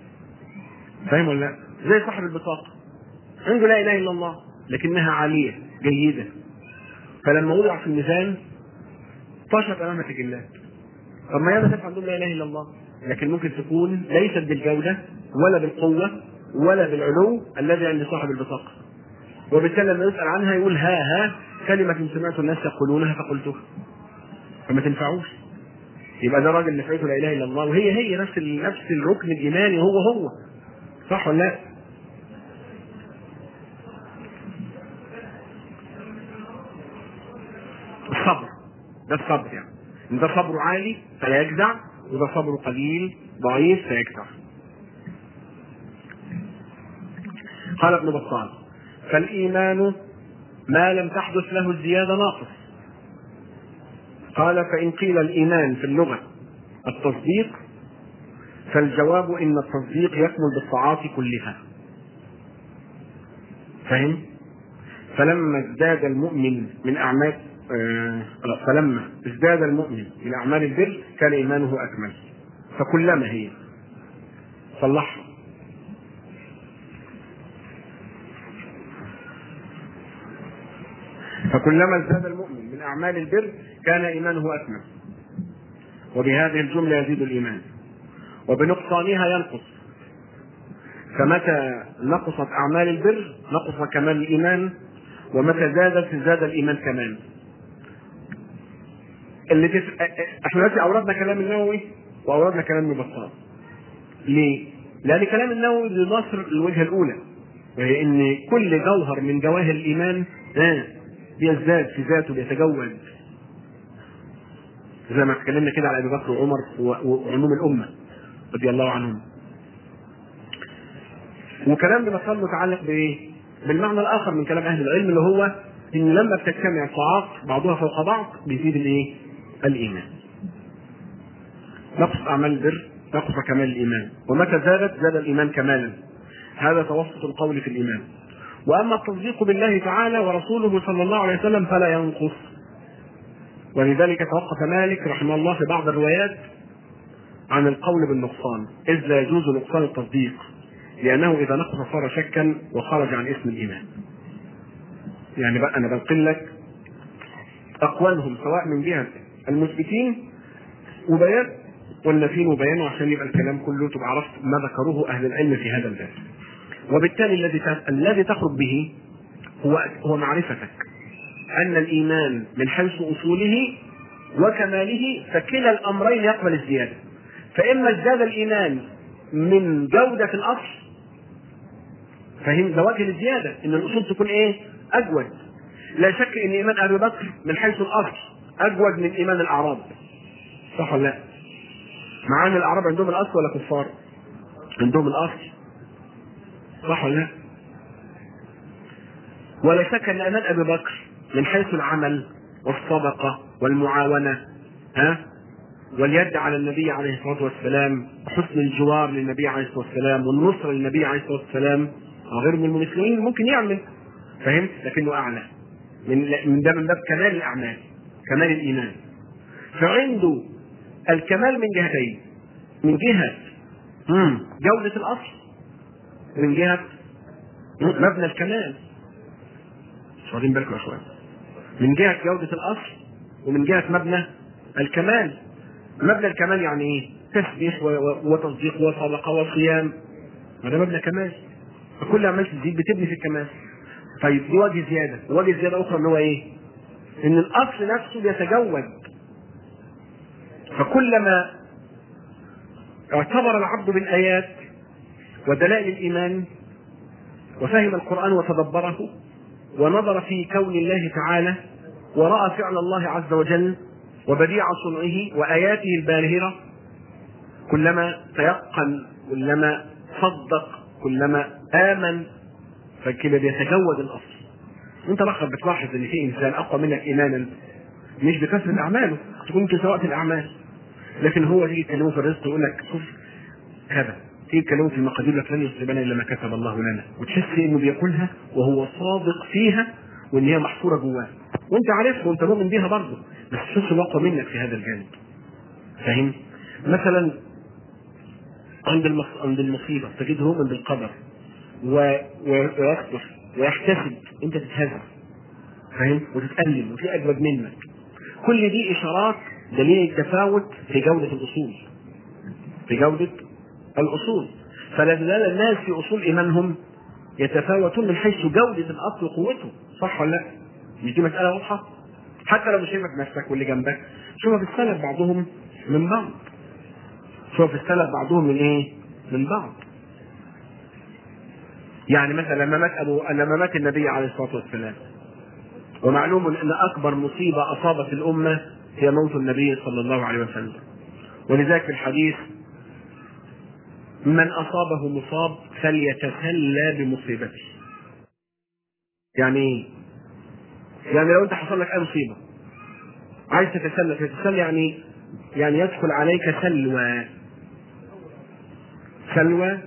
Speaker 2: فاهم ولا لا؟ زي صاحب البطاقة عنده لا إله إلا الله لكنها عالية جيدة فلما وضع في الميزان طاشت امام سجلات طب ما ياما ناس عندهم لا اله الا الله لكن ممكن تكون ليست بالجوده ولا بالقوه ولا بالعلو الذي عند صاحب البطاقه وبالتالي لما يسال عنها يقول ها ها كلمه سمعت الناس يقولونها فقلتها فما تنفعوش يبقى ده راجل نفعته لا اله الا الله وهي هي نفس نفس الركن الايماني هو هو صح ولا لا؟ الصبر ده الصبر يعني ان ده صبره عالي فلا يجزع وده صبره قليل ضعيف فيجزع قال ابن بطال فالإيمان ما لم تحدث له الزيادة ناقص قال فإن قيل الإيمان في اللغة التصديق فالجواب إن التصديق يكمل بالطاعات كلها فهم؟ فلما ازداد المؤمن من أعمال آه فلما ازداد المؤمن من اعمال البر كان ايمانه اكمل فكلما هي صلحها فكلما ازداد المؤمن من اعمال البر كان ايمانه اكمل وبهذه الجمله يزيد الايمان وبنقصانها ينقص فمتى نقصت اعمال البر نقص كمال الايمان ومتى زادت زاد الايمان كمان اللي تف... احنا دلوقتي اوردنا كلام النووي واوردنا كلام ابن بطال. ليه؟ لان كلام النووي بيناصر الوجهه الاولى وهي ان كل جوهر من جواهر الايمان آه بيزداد في ذاته بيتجود زي ما اتكلمنا كده على ابي بكر وعمر وعموم الامه رضي الله عنهم. وكلام ابن بطال متعلق بايه؟ بالمعنى الاخر من كلام اهل العلم اللي هو ان لما بتجتمع الطاعات بعضها فوق بعض بيزيد الايه؟ الايمان. نقص اعمال البر نقص كمال الايمان، ومتى زادت زاد الايمان كمالا. هذا توسط القول في الايمان. واما التصديق بالله تعالى ورسوله صلى الله عليه وسلم فلا ينقص. ولذلك توقف مالك رحمه الله في بعض الروايات عن القول بالنقصان، اذ لا يجوز نقصان التصديق، لانه اذا نقص صار شكا وخرج عن اسم الايمان يعني بقى انا بنقل لك اقوالهم سواء من جهه المثبتين وبيان والنفين وبيانه عشان يبقى الكلام كله تبقى عرفت ما ذكروه اهل العلم في هذا الباب وبالتالي الذي الذي تخرج به هو هو معرفتك ان الايمان من حيث اصوله وكماله فكلا الامرين يقبل الزياده فاما ازداد الايمان من جوده الاصل فهم ده وجه الزياده ان الاصول تكون ايه؟ اجود لا شك ان ايمان ابي بكر من حيث الاصل اجود من ايمان الاعراب صح ولا لا؟ مع ان الاعراب عندهم الاصل ولا كفار؟ عندهم الاصل صح ولا لا؟ ولا شك ان ايمان ابي بكر من حيث العمل والصدقه والمعاونه ها واليد على النبي عليه الصلاه والسلام وحسن الجوار للنبي عليه الصلاه والسلام والنصره للنبي عليه الصلاه والسلام وغيره من المسلمين ممكن يعمل فهمت لكنه اعلى من من ده من باب كمال الاعمال كمال الايمان فعنده الكمال من جهتين من جهه مم. جوده الاصل من جهه مبنى الكمال مش واخدين بالكم يا اخوان من جهه جوده الاصل ومن جهه مبنى الكمال مبنى الكمال يعني ايه؟ تسبيح و- و- وتصديق وصدقه وصيام هذا مبنى كمال فكل عمال تزيد بتبني في الكمال طيب دي وجه زياده وجه زياده اخرى اللي هو ايه؟ ان الاصل نفسه بيتجود فكلما اعتبر العبد بالايات ودلائل الايمان وفهم القران وتدبره ونظر في كون الله تعالى وراى فعل الله عز وجل وبديع صنعه واياته الباهره كلما تيقن كلما صدق كلما امن فكده بيتجود الاصل انت لحظه بتلاحظ ان في انسان اقوى منك ايمانا مش بكثره اعماله تكون سواء في الاعمال لكن هو تيجي تكلمه في الرزق يقول لك شوف كذا تيجي تكلمه في المقادير لك لن يصيبنا الا ما كتب الله لنا وتحس انه بيقولها وهو صادق فيها وان هي محصوره جواه وانت عارفها وانت مؤمن بيها برضه بس تحس انه اقوى منك في هذا الجانب فاهم؟ مثلا عند المص... عند المصيبه تجده مؤمن بالقدر و... و... ويصبر ويحتسب انت تتهز فاهم وتتألم وفي اجمد منك كل دي اشارات دليل التفاوت في جوده الاصول في جوده الاصول فلا زال الناس في اصول ايمانهم يتفاوتون من حيث جوده الاصل وقوته صح ولا لا؟ مش دي مساله واضحه؟ حتى لو مش شايفها في نفسك واللي جنبك شوفها في السلف بعضهم من بعض شوف في السلف بعضهم من ايه؟ من بعض يعني مثلا لما مات ابو لما مات النبي عليه الصلاه والسلام ومعلوم ان اكبر مصيبه اصابت الامه هي موت النبي صلى الله عليه وسلم ولذلك في الحديث من اصابه مصاب فليتسلى بمصيبته يعني ايه؟ يعني لو انت حصل لك اي مصيبه عايز تتسلى تتسلى يعني يعني يدخل عليك سلوى سلوى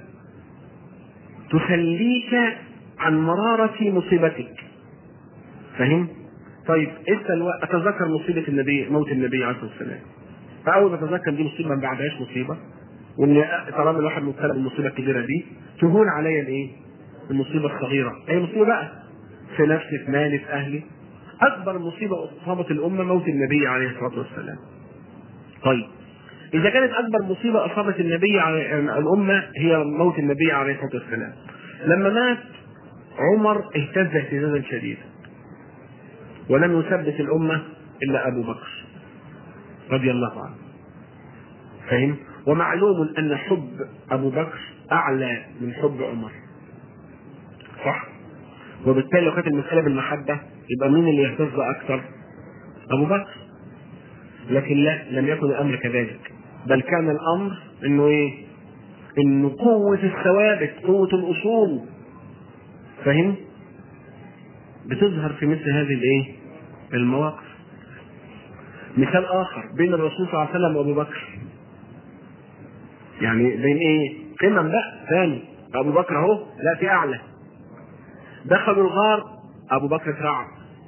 Speaker 2: تسليك عن مرارة مصيبتك فهم؟ طيب ايه السلوى؟ اتذكر مصيبة النبي موت النبي عليه الصلاة والسلام فأول ما اتذكر دي مصيبة ما بعدهاش مصيبة وان طالما الواحد مبتلى بالمصيبة الكبيرة دي تهون عليا الايه؟ المصيبة الصغيرة، اي مصيبة بقى في نفسي في مالي في اهلي اكبر مصيبة اصابت الامة موت النبي عليه الصلاة والسلام. طيب إذا كانت أكبر مصيبة أصابت النبي على الأمة هي موت النبي عليه الصلاة والسلام. لما مات عمر اهتز اهتزازا شديدا. ولم يثبت الأمة إلا أبو بكر رضي الله عنه. فهم؟ ومعلوم أن حب أبو بكر أعلى من حب عمر. صح؟ وبالتالي لو كانت المسألة بالمحبة يبقى مين اللي يهتز أكثر؟ أبو بكر. لكن لا لم يكن الامر كذلك بل كان الامر انه ايه انه قوة الثوابت قوة الاصول فهم بتظهر في مثل هذه الايه المواقف مثال اخر بين الرسول صلى الله عليه وسلم وابو بكر يعني بين ايه قمم بقى ثاني ابو بكر اهو لا في اعلى دخلوا الغار ابو بكر اترعب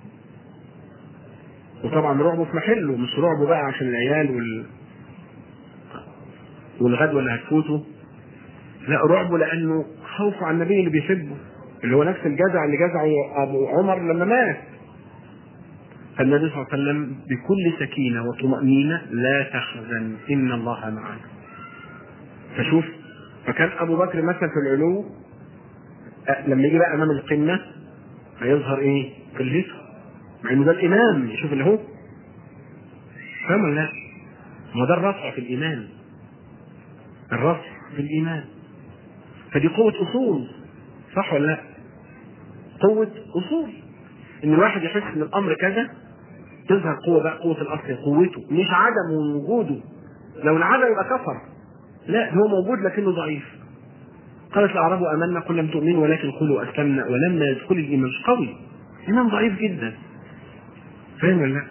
Speaker 2: وطبعا رعبه في محله مش رعبه بقى عشان العيال وال والغدوه اللي هتفوته لا رعبه لانه خوفه على النبي اللي بيحبه اللي هو نفس الجزع اللي جزعه ابو عمر لما مات فالنبي صلى الله عليه وسلم بكل سكينه وطمانينه لا تحزن ان الله معنا فشوف فكان ابو بكر مثلا في العلو أه، لما يجي بقى امام القمه هيظهر ايه؟ قلته مع انه ده الامام شوف اللي هو فاهم ولا لا؟ ما ده الرفع في الايمان الرفع في الايمان فدي قوة أصول صح ولا لا؟ قوة أصول إن الواحد يحس إن الأمر كذا تظهر قوة بقى قوة الأصل قوته مش عدم وجوده لو انعدم يبقى كفر لا هو موجود لكنه ضعيف قالت الأعراب آمنا قل لم تؤمنوا ولكن قولوا أسلمنا ولما يدخل الإيمان مش قوي إيمان ضعيف جدا فاهم ولا لا؟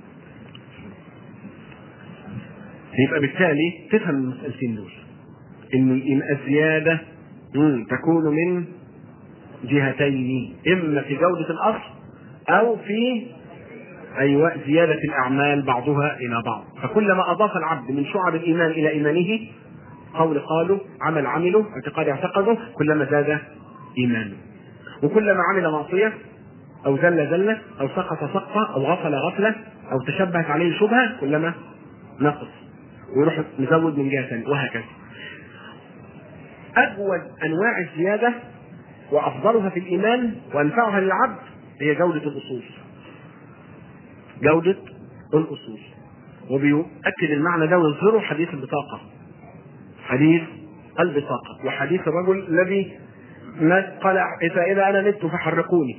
Speaker 2: يبقى بالتالي تفهم المسألتين دول إن الزيادة مم، تكون من جهتين إما في جودة الأصل أو في أيوة زيادة الأعمال بعضها إلى بعض فكلما أضاف العبد من شعب الإيمان إلى إيمانه قول قالوا عمل عمله اعتقاد اعتقده كلما زاد إيمانه وكلما عمل معصية أو زل زلة أو سقط سقطة أو غفل غفلة أو تشبهت عليه شبهة كلما نقص ويروح مزود من جهة ثانية وهكذا أجود أنواع الزيادة وأفضلها في الإيمان وأنفعها للعبد هي جودة الأصول جودة الأصول وبيؤكد المعنى ده ويظهره حديث البطاقة حديث البطاقة وحديث الرجل الذي مات قال فإذا أنا مت فحرقوني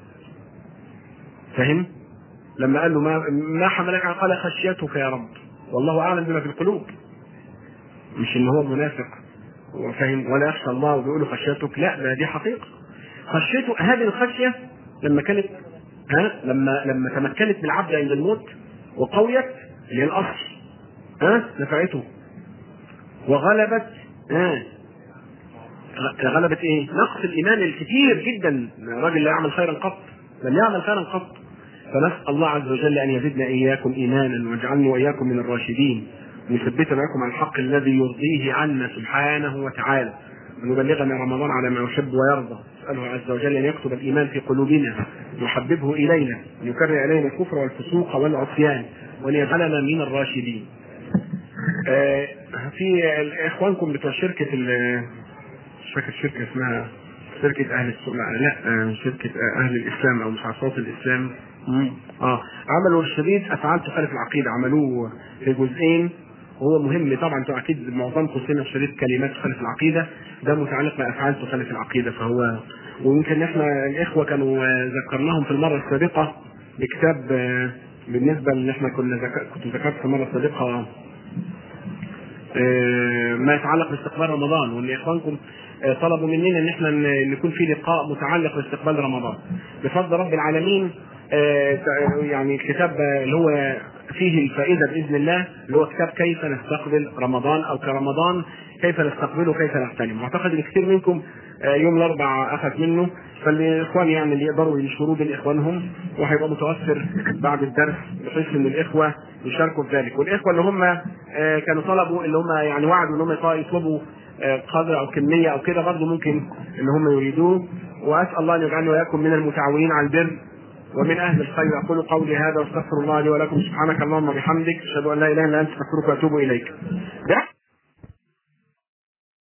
Speaker 2: فهم؟ لما قال له ما, ما حملك على قال خشيتك يا رب والله أعلم بما في القلوب مش إن هو منافق وفاهم ولا يخشى الله وبيقولوا خشيتك لا ده دي حقيقة خشيته هذه الخشية لما كانت ها لما لما تمكنت من العبد عند الموت وقويت اللي هي الأصل ها نفعته وغلبت ها غلبت ايه؟ نقص الايمان الكثير جدا الراجل لا يعمل خيرا قط لم يعمل خيرا قط فنسال الله عز وجل ان يزدنا اياكم ايمانا ويجعلني واياكم من الراشدين ويثبتنا معكم على الحق الذي يرضيه عنا سبحانه وتعالى ونبلغنا رمضان على ما يحب ويرضى نسأله عز وجل أن يكتب الإيمان في قلوبنا ويحببه إلينا أن يكرر إلينا الكفر والفسوق والعصيان وأن يجعلنا من الراشدين آه في إخوانكم بتوع شركة مش فاكر شركة اسمها شركة أهل السوق لا, لا شركة أهل الإسلام أو مشاركات الإسلام اه عملوا الشريط أفعال تخالف العقيدة عملوه في جزئين وهو مهم طبعا انتوا اكيد معظمكم سمع شريط كلمات تخالف العقيده ده متعلق بافعال تخالف العقيده فهو ويمكن احنا الاخوه كانوا ذكرناهم في المره السابقه بكتاب بالنسبه ان احنا كنا ذكر كنت ذكرت في المره السابقه ما يتعلق باستقبال رمضان وان اخوانكم طلبوا مننا ان احنا نكون في لقاء متعلق باستقبال رمضان بفضل رب العالمين يعني الكتاب اللي هو فيه الفائده باذن الله اللي هو كتاب كيف نستقبل رمضان او كرمضان كيف نستقبله كيف نغتنم واعتقد ان كثير منكم يوم الاربعاء اخذ منه فالاخوان يعني اللي يقدروا ينشروه بين اخوانهم وهيبقى متوفر بعد الدرس بحيث ان الاخوه يشاركوا في ذلك والاخوه اللي هم كانوا طلبوا اللي هم يعني وعدوا ان هم يطلبوا قدر او كميه او كده برضه ممكن ان هم يريدوه واسال الله ان يجعلني واياكم من المتعاونين على البر ومن اهل الخير اقول قولي هذا واستغفر الله لي ولكم سبحانك اللهم وبحمدك اشهد ان لا اله الا انت استغفرك واتوب اليك